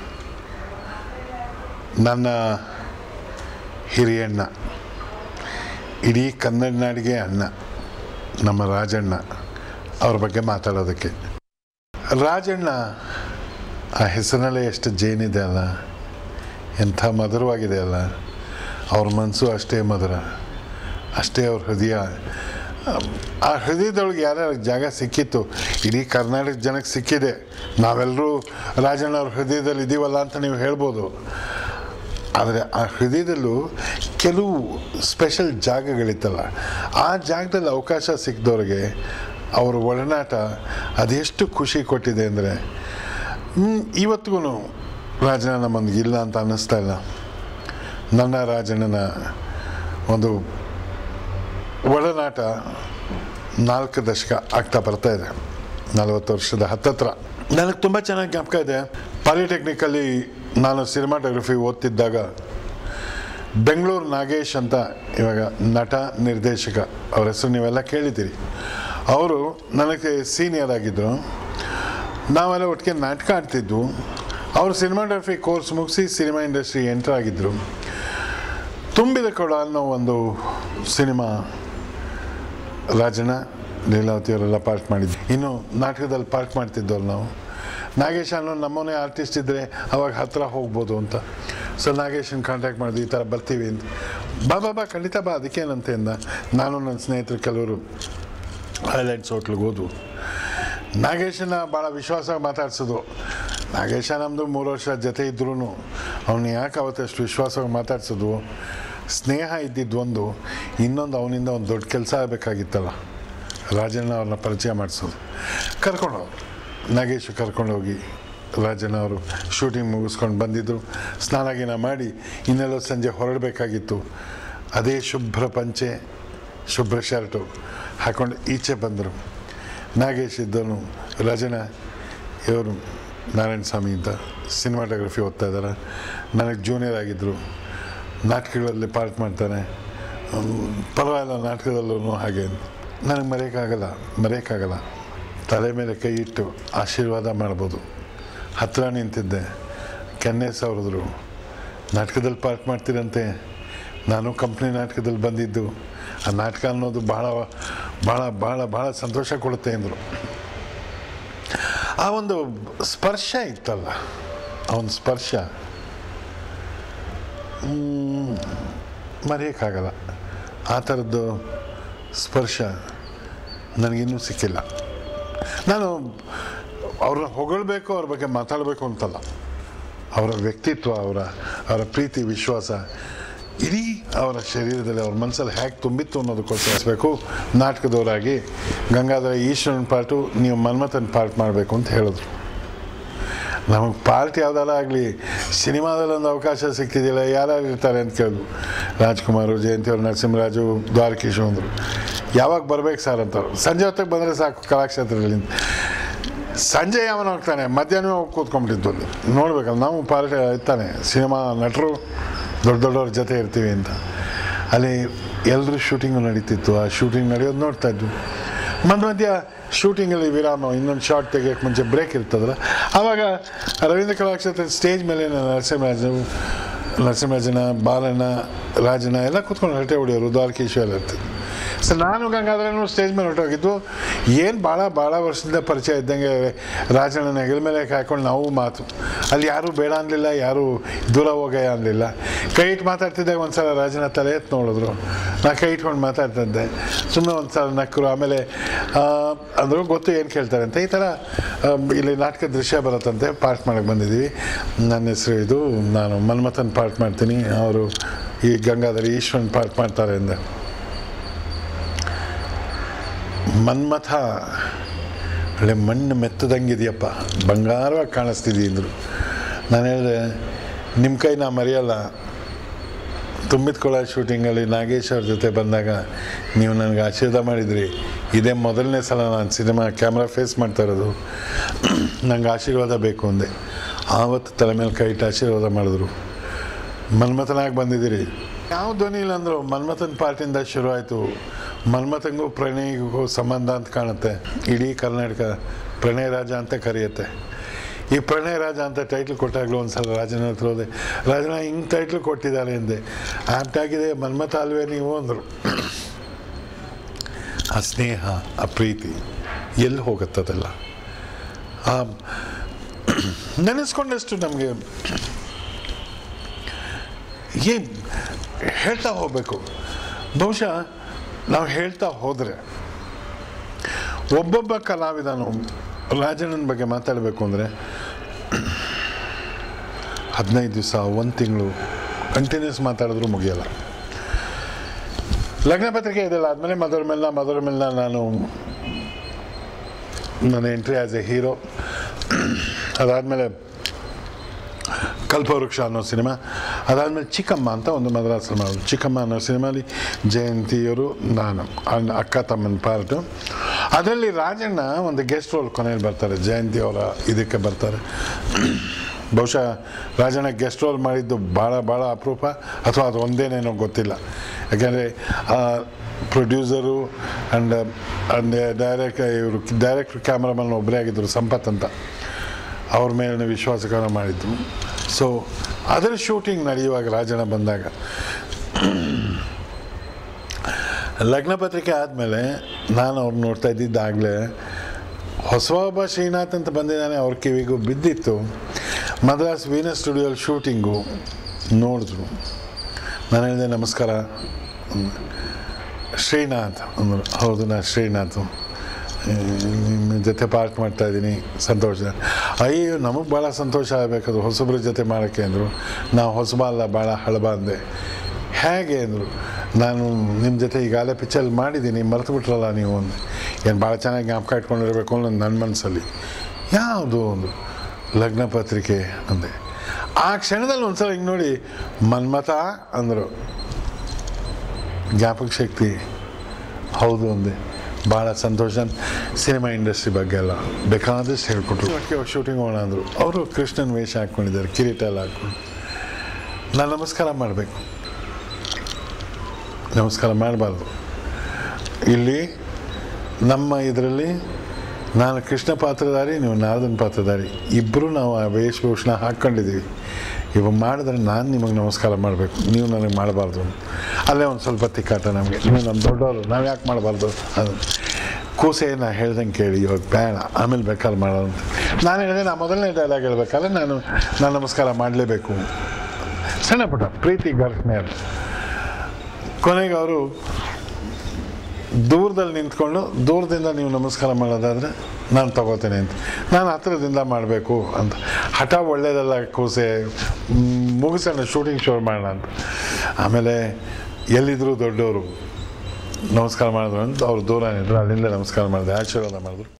ನನ್ನ ಹಿರಿಯಣ್ಣ ಇಡೀ ಕನ್ನಡ ನಾಡಿಗೆ ಅಣ್ಣ ನಮ್ಮ ರಾಜಣ್ಣ ಅವ್ರ ಬಗ್ಗೆ ಮಾತಾಡೋದಕ್ಕೆ ರಾಜಣ್ಣ ಆ ಹೆಸರಿನಲ್ಲೇ ಎಷ್ಟು ಜೇನಿದೆ ಅಲ್ಲ ಎಂಥ ಮಧುರವಾಗಿದೆ ಅಲ್ಲ ಅವ್ರ ಮನಸ್ಸು ಅಷ್ಟೇ ಮಧುರ ಅಷ್ಟೇ ಅವ್ರ ಹೃದಯ ಆ ಹೃದಯದೊಳಗೆ ಯಾರ್ಯಾರ ಜಾಗ ಸಿಕ್ಕಿತ್ತು ಇಡೀ ಕರ್ನಾಟಕ ಜನಕ್ಕೆ ಸಿಕ್ಕಿದೆ ನಾವೆಲ್ಲರೂ ರಾಜಣ್ಣ ಅವ್ರ ಹೃದಯದಲ್ಲಿ ಇದ್ದೀವಲ್ಲ ಅಂತ ನೀವು ಹೇಳ್ಬೋದು ಆದರೆ ಆ ಹೃದಯದಲ್ಲೂ ಕೆಲವು ಸ್ಪೆಷಲ್ ಜಾಗಗಳಿತ್ತಲ್ಲ ಆ ಜಾಗದಲ್ಲಿ ಅವಕಾಶ ಸಿಕ್ಕಿದವ್ರಿಗೆ ಅವ್ರ ಒಡನಾಟ ಅದೆಷ್ಟು ಖುಷಿ ಕೊಟ್ಟಿದೆ ಅಂದರೆ ಇವತ್ತಿಗೂ ರಾಜಣ್ಣ ನಮ್ಮೊಂದಿಗೆ ಇಲ್ಲ ಅಂತ ಅನ್ನಿಸ್ತಾ ಇಲ್ಲ ನನ್ನ ರಾಜಣ್ಣನ ಒಂದು ಒಡನಾಟ ನಾಲ್ಕು ದಶಕ ಆಗ್ತಾ ಬರ್ತಾ ಇದೆ ನಲವತ್ತು ವರ್ಷದ ಹತ್ತತ್ರ ನನಗೆ ತುಂಬ ಚೆನ್ನಾಗಿ ಜ್ಞಾಪಕ ಇದೆ ಪಾಲಿಟೆಕ್ನಿಕಲ್ಲಿ ನಾನು ಸಿನಿಮಾಟೋಗ್ರಫಿ ಓದ್ತಿದ್ದಾಗ ಬೆಂಗಳೂರು ನಾಗೇಶ್ ಅಂತ ಇವಾಗ ನಟ ನಿರ್ದೇಶಕ ಅವ್ರ ಹೆಸರು ನೀವೆಲ್ಲ ಕೇಳಿದ್ದೀರಿ ಅವರು ನನಗೆ ಸೀನಿಯರ್ ಆಗಿದ್ದರು ನಾವೆಲ್ಲ ಒಟ್ಟಿಗೆ ನಾಟಕ ಆಡ್ತಿದ್ವು ಅವರು ಸಿನಿಮಾಟೋಗ್ರಫಿ ಕೋರ್ಸ್ ಮುಗಿಸಿ ಸಿನಿಮಾ ಇಂಡಸ್ಟ್ರಿ ಎಂಟರ್ ಆಗಿದ್ದರು ತುಂಬಿದ ಕೊಡ ಅನ್ನೋ ಒಂದು ಸಿನಿಮಾ ರಾಜಣ್ಣ ಲೀಲಾವತಿ ಅವರೆಲ್ಲ ಪಾರ್ಟ್ ಮಾಡಿದ್ವಿ ಇನ್ನು ನಾಟಕದಲ್ಲಿ ಪಾರ್ಟ್ ಮಾಡ್ತಿದ್ದವ್ರು ನಾವು ನಾಗೇಶ್ ಅನ್ನೋ ನಮ್ಮನೆ ಆರ್ಟಿಸ್ಟ್ ಇದ್ದರೆ ಅವಾಗ ಹತ್ತಿರ ಹೋಗ್ಬೋದು ಅಂತ ಸೊ ನಾಗೇಶನ್ ಕಾಂಟ್ಯಾಕ್ಟ್ ಮಾಡಿದ್ವಿ ಈ ಥರ ಬರ್ತೀವಿ ಅಂತ ಬಾ ಬಾ ಬಾ ಖಂಡಿತ ಬಾ ಅದಕ್ಕೇನಂತೆ ಅಂದ ನಾನು ನನ್ನ ಸ್ನೇಹಿತರು ಕೆಲವರು ಹೈಲೈಟ್ಸ್ ಹೋಟ್ಲಿಗೆ ಹೋದ್ವು ನಾಗೇಶನ ಭಾಳ ವಿಶ್ವಾಸ ಮಾತಾಡ್ಸೋದು ನಾಗೇಶ ನಮ್ಮದು ಮೂರು ವರ್ಷ ಜೊತೆ ಇದ್ರೂ ಅವನು ಯಾಕೆ ಅವತ್ತಷ್ಟು ವಿಶ್ವಾಸವಾಗಿ ಮಾತಾಡ್ಸೋದು ಸ್ನೇಹ ಇದ್ದಿದ್ದು ಒಂದು ಇನ್ನೊಂದು ಅವನಿಂದ ಒಂದು ದೊಡ್ಡ ಕೆಲಸ ಆಗಬೇಕಾಗಿತ್ತಲ್ಲ ರಾಜಣ್ಣ ಅವ್ರನ್ನ ಪರಿಚಯ ಮಾಡಿಸೋದು ಕರ್ಕೊಂಡು ಹೋದ್ರು ನಾಗೇಶ್ ಕರ್ಕೊಂಡೋಗಿ ರಾಜಣ್ಣ ಅವರು ಶೂಟಿಂಗ್ ಮುಗಿಸ್ಕೊಂಡು ಬಂದಿದ್ದರು ಸ್ನಾನ ಗೀನ ಮಾಡಿ ಇನ್ನೆಲ್ಲೋ ಸಂಜೆ ಹೊರಡಬೇಕಾಗಿತ್ತು ಅದೇ ಶುಭ್ರ ಪಂಚೆ ಶುಭ್ರ ಶರ್ಟು ಹಾಕೊಂಡು ಈಚೆ ಬಂದರು ನಾಗೇಶ್ ಇದ್ದವನು ರಾಜಣ್ಣ ಇವರು ನಾರಾಯಣ ಸ್ವಾಮಿ ಅಂತ ಸಿನಿಮಾಟೋಗ್ರಫಿ ಓದ್ತಾ ಇದ್ದಾರೆ ನನಗೆ ಜೂನಿಯರ್ ಆಗಿದ್ದರು ನಾಟಕಗಳಲ್ಲಿ ಪಾರ್ಟ್ ಮಾಡ್ತಾನೆ ಅವ್ನು ಪರವಾಗಿಲ್ಲ ನಾಟಕದಲ್ಲೂ ಹಾಗೆ ನನಗೆ ಮರೆಯೋಕ್ಕಾಗಲ್ಲ ಮರೆಯೋಕ್ಕಾಗಲ್ಲ ತಲೆ ಮೇಲೆ ಕೈ ಇಟ್ಟು ಆಶೀರ್ವಾದ ಮಾಡ್ಬೋದು ಹತ್ತಿರ ನಿಂತಿದ್ದೆ ಕೆನ್ನೆ ಸವರಿದ್ರು ನಾಟಕದಲ್ಲಿ ಪಾರ್ಟ್ ಮಾಡ್ತೀರಂತೆ ನಾನು ಕಂಪ್ನಿ ನಾಟಕದಲ್ಲಿ ಬಂದಿದ್ದು ಆ ನಾಟಕ ಅನ್ನೋದು ಭಾಳ ಭಾಳ ಭಾಳ ಭಾಳ ಸಂತೋಷ ಕೊಡುತ್ತೆ ಅಂದರು ಆ ಒಂದು ಸ್ಪರ್ಶ ಇತ್ತಲ್ಲ ಆ ಒಂದು ಸ್ಪರ್ಶ ಮ್, ಮರೆಯೋಕ್ಕಾಗಲ್ಲ ಆ ಥರದ್ದು ಸ್ಪರ್ಶ ನನಗಿನ್ನೂ ಸಿಕ್ಕಿಲ್ಲ ನಾನು ಅವ್ರನ್ನ ಹೊಗಳ್ಬೇಕು ಅವ್ರ ಬಗ್ಗೆ ಮಾತಾಡಬೇಕು ಅಂತಲ್ಲ ಅವರ ವ್ಯಕ್ತಿತ್ವ ಅವರ ಅವರ ಪ್ರೀತಿ ವಿಶ್ವಾಸ ಇಡೀ ಅವರ ಶರೀರದಲ್ಲಿ ಅವ್ರ ಮನಸ್ಸಲ್ಲಿ ಹೇಗೆ ತುಂಬಿತ್ತು ಅನ್ನೋದಕ್ಕೋಸ್ಕರಿಸಬೇಕು ನಾಟಕದವರಾಗಿ ಗಂಗಾಧರ ಈಶ್ವರನ ಪಾರ್ಟು ನೀವು ಮನ್ಮಥನ ಪಾರ್ಟ್ ಮಾಡಬೇಕು ಅಂತ ಹೇಳಿದ್ರು ನಮಗೆ ಪಾರ್ಟ್ ಯಾವ್ದಾರ ಆಗಲಿ ಸಿನಿಮಾದಲ್ಲಿ ಒಂದು ಅವಕಾಶ ಸಿಗ್ತಿದ್ದಿಲ್ಲ ಯಾರ್ಯಾರು ಇರ್ತಾರೆ ಅಂತ ಕೇಳಿದ್ರು ರಾಜ್ಕುಮಾರು ಜಯಂತಿಯವರು ನರಸಿಂಹರಾಜು ದ್ವಾರಕೀಶು ಅಂದರು ಯಾವಾಗ ಬರ್ಬೇಕು ಸರ್ ಅಂತವ್ರು ಸಂಜೆ ಹೊತ್ತಿಗೆ ಬಂದರೆ ಸಾಕು ಕಲಾಕ್ಷೇತ್ರದಲ್ಲಿ ಸಂಜೆ ಯಾವನ ಹೋಗ್ತಾನೆ ಮಧ್ಯಾಹ್ನ ಹೋಗಿ ಕೂತ್ಕೊಂಡ್ಬಿಟ್ಟಿದ್ದು ಅಲ್ಲಿ ನೋಡ್ಬೇಕಲ್ಲ ನಾವು ಪಾರ್ಟಿ ಇರ್ತಾನೆ ಸಿನಿಮಾ ನಟರು ದೊಡ್ಡ ದೊಡ್ಡವ್ರ ಜೊತೆ ಇರ್ತೀವಿ ಅಂತ ಅಲ್ಲಿ ಎಲ್ಲರೂ ಶೂಟಿಂಗು ನಡೀತಿತ್ತು ಆ ಶೂಟಿಂಗ್ ನಡೆಯೋದು ನೋಡ್ತಾ ಇದ್ವು ಮಧ್ಯ ಮಧ್ಯ ಶೂಟಿಂಗಲ್ಲಿ ವಿರಾಮ ಇನ್ನೊಂದು ಶಾರ್ಟ್ ತೆಗಿಯೋಕ್ಕೆ ಮುಂಚೆ ಬ್ರೇಕ್ ಇರ್ತದಲ್ಲ ಆವಾಗ ರವೀಂದ್ರ ಕಲಾಕ್ಷೇತ್ರ ಸ್ಟೇಜ್ ಮೇಲೆ ನರಸಿಂಹರಾಜು ನರಸಿಂಹರಾಜನ ಬಾಲಣ್ಣ ರಾಜನ ಎಲ್ಲ ಕೂತ್ಕೊಂಡು ಹರಟೆ ಹೊಡೆಯೋರು ದ್ವಾರಕೀಶು ಎಲ್ಲ ಇರ್ತಿದ್ರು ಸೊ ನಾನು ಗಂಗಾಧರನು ಸ್ಟೇಜ್ ಮೇಲೆ ಹೊರಟೋಗಿದ್ದು ಏನು ಭಾಳ ಭಾಳ ವರ್ಷದಿಂದ ಪರಿಚಯ ಇದ್ದಂಗೆ ರಾಜಣ್ಣನ ಹೆಗಲ ಮೇಲೆ ಹಾಕೊಂಡು ನಾವು ಮಾತು ಅಲ್ಲಿ ಯಾರೂ ಬೇಡ ಅನ್ನಲಿಲ್ಲ ಯಾರೂ ದೂರ ಹೋಗಯ್ಯ ಅನ್ನಲಿಲ್ಲ ಕೈ ಇಟ್ಟು ಮಾತಾಡ್ತಿದ್ದಾಗ ಒಂದು ಸಲ ರಾಜನ ತಲೆ ಎತ್ತು ನೋಡಿದ್ರು ನಾ ಕೈ ಇಟ್ಕೊಂಡು ಮಾತಾಡ್ತಿದ್ದೆ ಸುಮ್ಮನೆ ಒಂದು ಸಲ ನಕ್ಕರು ಆಮೇಲೆ ಆ, ಅಂದರು ಗೊತ್ತು ಏನು ಕೇಳ್ತಾರೆ ಅಂತ ಈ ಥರ ಆ, ಇಲ್ಲಿ ನಾಟಕ ದೃಶ್ಯ ಬರುತ್ತಂತೆ ಪಾರ್ಟ್ ಮಾಡಕ್ಕೆ ಬಂದಿದ್ದೀವಿ ನನ್ನ ಹೆಸರು ಇದು ನಾನು ಮನ್ಮಥನ್ ಪಾರ್ಟ್ ಮಾಡ್ತೀನಿ ಅವರು ಈ ಗಂಗಾಧರ ಈಶ್ವರನ್ ಪಾರ್ಟ್ ಮಾಡ್ತಾರೆ ಅಂದೆ ಮನ್ಮಥ ಒಳ್ಳೆ ಮಣ್ಣು ಮೆತ್ತದಂಗಿದೆಯಪ್ಪ ಬಂಗಾರವಾಗಿ ಕಾಣಿಸ್ತಿದ್ದಿ ಅಂದರು ನಾನು ಹೇಳಿದೆ ನಿಮ್ಮ ಕೈ ನಾ ಮರೆಯಲ್ಲ ತುಂಬಿದ ಕೊಳ ಶೂಟಿಂಗಲ್ಲಿ ನಾಗೇಶ್ ಅವ್ರ ಜೊತೆ ಬಂದಾಗ ನೀವು ನನಗೆ ಆಶೀರ್ವಾದ ಮಾಡಿದ್ರಿ ಇದೇ ಮೊದಲನೇ ಸಲ ನಾನು ಸಿನಿಮಾ ಕ್ಯಾಮ್ರಾ ಫೇಸ್ ಮಾಡ್ತಾ ಇರೋದು ನಂಗೆ ಆಶೀರ್ವಾದ ಬೇಕು ಅಂದೆ ಆವತ್ತು ತಲೆ ಮೇಲೆ ಕೈ ಇಟ್ಟು ಆಶೀರ್ವಾದ ಮಾಡಿದ್ರು ಮನ್ಮಥನಾಗಿ ಬಂದಿದ್ದೀರಿ ಯಾವ ಧ್ವನಿ ಇಲ್ಲ ಅಂದರು ಮನ್ಮಥನ್ ಪಾರ್ಟಿಂದ ಶುರು ಆಯಿತು ಮನ್ಮಥಂಗೂ ಪ್ರಣಯಿಗೂ ಸಂಬಂಧ ಅಂತ ಕಾಣುತ್ತೆ ಇಡೀ ಕರ್ನಾಟಕ ಪ್ರಣಯ ರಾಜ ಅಂತ ಕರೆಯುತ್ತೆ ಈ ಪ್ರಣಯ ರಾಜ ಅಂತ ಟೈಟ್ಲ್ ಕೊಟ್ಟಾಗಲೂ ಒಂದು ಸಲ ರಾಜನ ಹತ್ರ ಹೋದೆ ರಾಜನ ಹಿಂಗೆ ಟೈಟ್ಲ್ ಕೊಟ್ಟಿದ್ದಾರೆ ಎಂದೆ ಆಪ್ಟಾಗಿದೆ ಮನ್ಮಥ ಅಲ್ವೇ ನೀವು ಅಂದರು ಆ ಸ್ನೇಹ ಆ ಪ್ರೀತಿ ಎಲ್ಲಿ ಹೋಗುತ್ತದೆಲ್ಲ ಆ ನೆನೆಸ್ಕೊಂಡಷ್ಟು ನಮಗೆ ಏನು ಹೇಳ್ತಾ ಹೋಗಬೇಕು ಬಹುಶಃ ನಾವು ಹೇಳ್ತಾ ಹೋದರೆ ಒಬ್ಬೊಬ್ಬ ಕಲಾವಿದನು ರಾಜಣ್ಣನ ಬಗ್ಗೆ ಮಾತಾಡಬೇಕು ಅಂದರೆ ಹದಿನೈದು ದಿವಸ ಒಂದು ತಿಂಗಳು ಕಂಟಿನ್ಯೂಸ್ ಮಾತಾಡಿದ್ರೂ ಮುಗಿಯಲ್ಲ ಲಗ್ನ ಪತ್ರಿಕೆ ಇದೆಲ್ಲ ಆದಮೇಲೆ ಮಧುರ ಮೆಲ್ನ ಮಧುರ ಮೆಲ್ನ ನಾನು ನನ್ನ ಎಂಟ್ರಿ ಆ್ಯಸ್ ಎ ಹೀರೋ ಅದಾದಮೇಲೆ ಕಲ್ಪವೃಕ್ಷ ಅನ್ನೋ ಸಿನಿಮಾ ಅದಾದಮೇಲೆ ಚಿಕ್ಕಮ್ಮ ಅಂತ ಒಂದು ಮದ್ರಾಸಲ್ಲಿ ಮಾಡೋದು ಚಿಕ್ಕಮ್ಮ ಅನ್ನೋ ಸಿನಿಮಾಲಿ ಜಯಂತಿಯವರು ನಾನು ಅಣ್ಣ ಅಕ್ಕ ತಮ್ಮನ ಪಾರ್ಟು ಅದರಲ್ಲಿ ರಾಜಣ್ಣ ಒಂದು ಗೆಸ್ಟ್ ರೋಲ್ ಕೊನೆಯಲ್ಲಿ ಬರ್ತಾರೆ ಜಯಂತಿ ಅವರ ಇದಕ್ಕೆ ಬರ್ತಾರೆ ಬಹುಶಃ ರಾಜಣ್ಣ ಗೆಸ್ಟ್ ರೋಲ್ ಮಾಡಿದ್ದು ಭಾಳ ಭಾಳ ಅಪರೂಪ ಅಥವಾ ಅದು ಒಂದೇನೇನೋ ಗೊತ್ತಿಲ್ಲ ಯಾಕೆಂದರೆ ಪ್ರೊಡ್ಯೂಸರು ಆ್ಯಂಡ್ ಅಂಡ್ ಡೈರೆಕ್ಟ್ ಇವರು ಡೈರೆಕ್ಟ್ರ್ ಕ್ಯಾಮ್ರಾಮನ್ ಒಬ್ಬರೇ ಆಗಿದ್ದರು ಸಂಪತ್ ಅಂತ ಅವ್ರ ಮೇಲಿನ ವಿಶ್ವಾಸಕರ ಮಾಡಿದ್ದು ಸೊ ಅದರ ಶೂಟಿಂಗ್ ನಡೆಯುವಾಗ ರಾಜಣ್ಣ ಬಂದಾಗ ಲಗ್ನ ಪತ್ರಿಕೆ ಆದಮೇಲೆ ನಾನು ಅವ್ರು ನೋಡ್ತಾ ಇದ್ದಿದ್ದಾಗಲೇ ಹೊಸಬ ಶ್ರೀನಾಥ್ ಅಂತ ಬಂದಿದ್ದಾನೆ ಅವ್ರ ಕಿವಿಗೂ ಬಿದ್ದಿತ್ತು ಮದ್ರಾಸ್ ವೀನಸ್ ಸ್ಟುಡಿಯೋಲ್ಲಿ ಶೂಟಿಂಗು ನೋಡಿದ್ರು ನಾನು ಹೇಳಿದೆ ನಮಸ್ಕಾರ ಅಂದೆ. ಶ್ರೀನಾಥ್ ಅಂದರು ಹೌದು ನಾನು ಶ್ರೀನಾಥ್ ನಿಮ್ಮ ಜೊತೆ ಪಾರ್ಟ್ ಮಾಡ್ತಾ ಇದ್ದೀನಿ ಸಂತೋಷ ಅಯ್ಯೋ ನಮಗೆ ಭಾಳ ಸಂತೋಷ ಆಗಬೇಕದು ಹೊಸಬ್ರ ಜೊತೆ ಮಾಡೋಕ್ಕೆ ಅಂದರು ನಾವು ಹೊಸಬ ಅಲ್ಲ ಭಾಳ ಹಳಬ ಅಂದೆ ಹೇಗೆ ಅಂದರು ನಾನು ನಿಮ್ಮ ಜೊತೆ ಈಗಾಗಲೇ ಪಿಕ್ಚರ್ ಮಾಡಿದ್ದೀನಿ ಮರೆತು ಬಿಟ್ರಲ್ಲ ನೀವು ಅಂದೆ ಏನು ಭಾಳ ಚೆನ್ನಾಗಿ ಜ್ಞಾಪಕ ಇಟ್ಕೊಂಡಿರಬೇಕು ಅನ್ನೋದು ನನ್ನ ಮನಸ್ಸಲ್ಲಿ ಯಾವುದು ಒಂದು ಲಗ್ನ ಪತ್ರಿಕೆ ಅಂದೆ ಆ ಕ್ಷಣದಲ್ಲಿ ಒಂದ್ಸಲ ಹಿಂಗೆ ನೋಡಿ ಮನ್ಮತ ಅಂದರು ಜ್ಞಾಪಕ ಶಕ್ತಿ ಹೌದು ಅಂದೆ ಭಾಳ ಸಂತೋಷ ಸಿನಿಮಾ ಇಂಡಸ್ಟ್ರಿ ಬಗ್ಗೆ ಎಲ್ಲ ಬೇಕಾದಷ್ಟು ಹೇಳ್ಕೊಟ್ರು ಒಟ್ಟಿಗೆ ಶೂಟಿಂಗ್ ಹೋಗೋಣ ಅಂದರು ಅವರು ಕೃಷ್ಣನ್ ವೇಷ ಹಾಕ್ಕೊಂಡಿದ್ದಾರೆ ಕಿರೀಟ ಎಲ್ಲ ಹಾಕ್ಕೊಂಡು ನಾನು ನಮಸ್ಕಾರ ಮಾಡಬೇಕು ನಮಸ್ಕಾರ ಮಾಡಬಾರ್ದು ಇಲ್ಲಿ ನಮ್ಮ ಇದರಲ್ಲಿ ನಾನು ಕೃಷ್ಣ ಪಾತ್ರಧಾರಿ ನೀವು ನಾರದನ್ ಪಾತ್ರಧಾರಿ ಇಬ್ಬರು ನಾವು ಆ ವೇಷಭೂಷಣ ಹಾಕ್ಕೊಂಡಿದ್ದೀವಿ ಇವಾಗ ಮಾಡಿದ್ರೆ ನಾನು ನಿಮಗೆ ನಮಸ್ಕಾರ ಮಾಡಬೇಕು ನೀವು ನನಗೆ ಮಾಡಬಾರ್ದು ಅಲ್ಲೇ ಒಂದು ಸ್ವಲ್ಪ ತಿಕ್ಕಾಟ ನಮಗೆ ನೀವು ನಮ್ಮ ದೊಡ್ಡವರು ನಾವು ಯಾಕೆ ಮಾಡಬಾರ್ದು ಅದು ಕೂಸೆ ನಾ ಹೇಳ್ದಂಗೆ ಕೇಳಿ ಇವಾಗ ಬೇಡ ಆಮೇಲೆ ಬೇಕಾದ್ರೆ ಮಾಡೋದು ಅಂತ ನಾನು ಹೇಳಿದೆ ನಾ ಮೊದಲನೇ ಡೈಲಾಗ್ ಹೇಳ್ಬೇಕಾದ್ರೆ ನಾನು ನಾನು ನಮಸ್ಕಾರ ಮಾಡಲೇಬೇಕು ಸಣ್ಣ ಪುಟ್ಟ ಪ್ರೀತಿ ಘರ್ಷಣೆ ಅದು ಕೊನೆಗೆ ಅವರು ದೂರದಲ್ಲಿ ನಿಂತ್ಕೊಂಡು ದೂರದಿಂದ ನೀವು ನಮಸ್ಕಾರ ಮಾಡೋದಾದರೆ ನಾನು ತಗೋತೇನೆ ಅಂತ ನಾನು ಹತ್ತಿರದಿಂದ ಮಾಡಬೇಕು ಅಂತ ಹಠ ಒಳ್ಳೇದಲ್ಲ ಕೂಸೆ ಮ್, ಮುಗಿಸೋಣ ಶೂಟಿಂಗ್ ಶೋರ್ ಮಾಡೋಣ ಅಂತ ಆಮೇಲೆ ಎಲ್ಲಿದ್ರು ದೊಡ್ಡವರು ನಮಸ್ಕಾರ ಮಾಡಿದ್ರು ಅಂತ ಅವ್ರು ದೂರ ನಿಂತರು ಅಲ್ಲಿಂದ ನಮಸ್ಕಾರ ಮಾಡಿದೆ ಆಶೀರ್ವಾದ ಮಾಡಿದ್ರು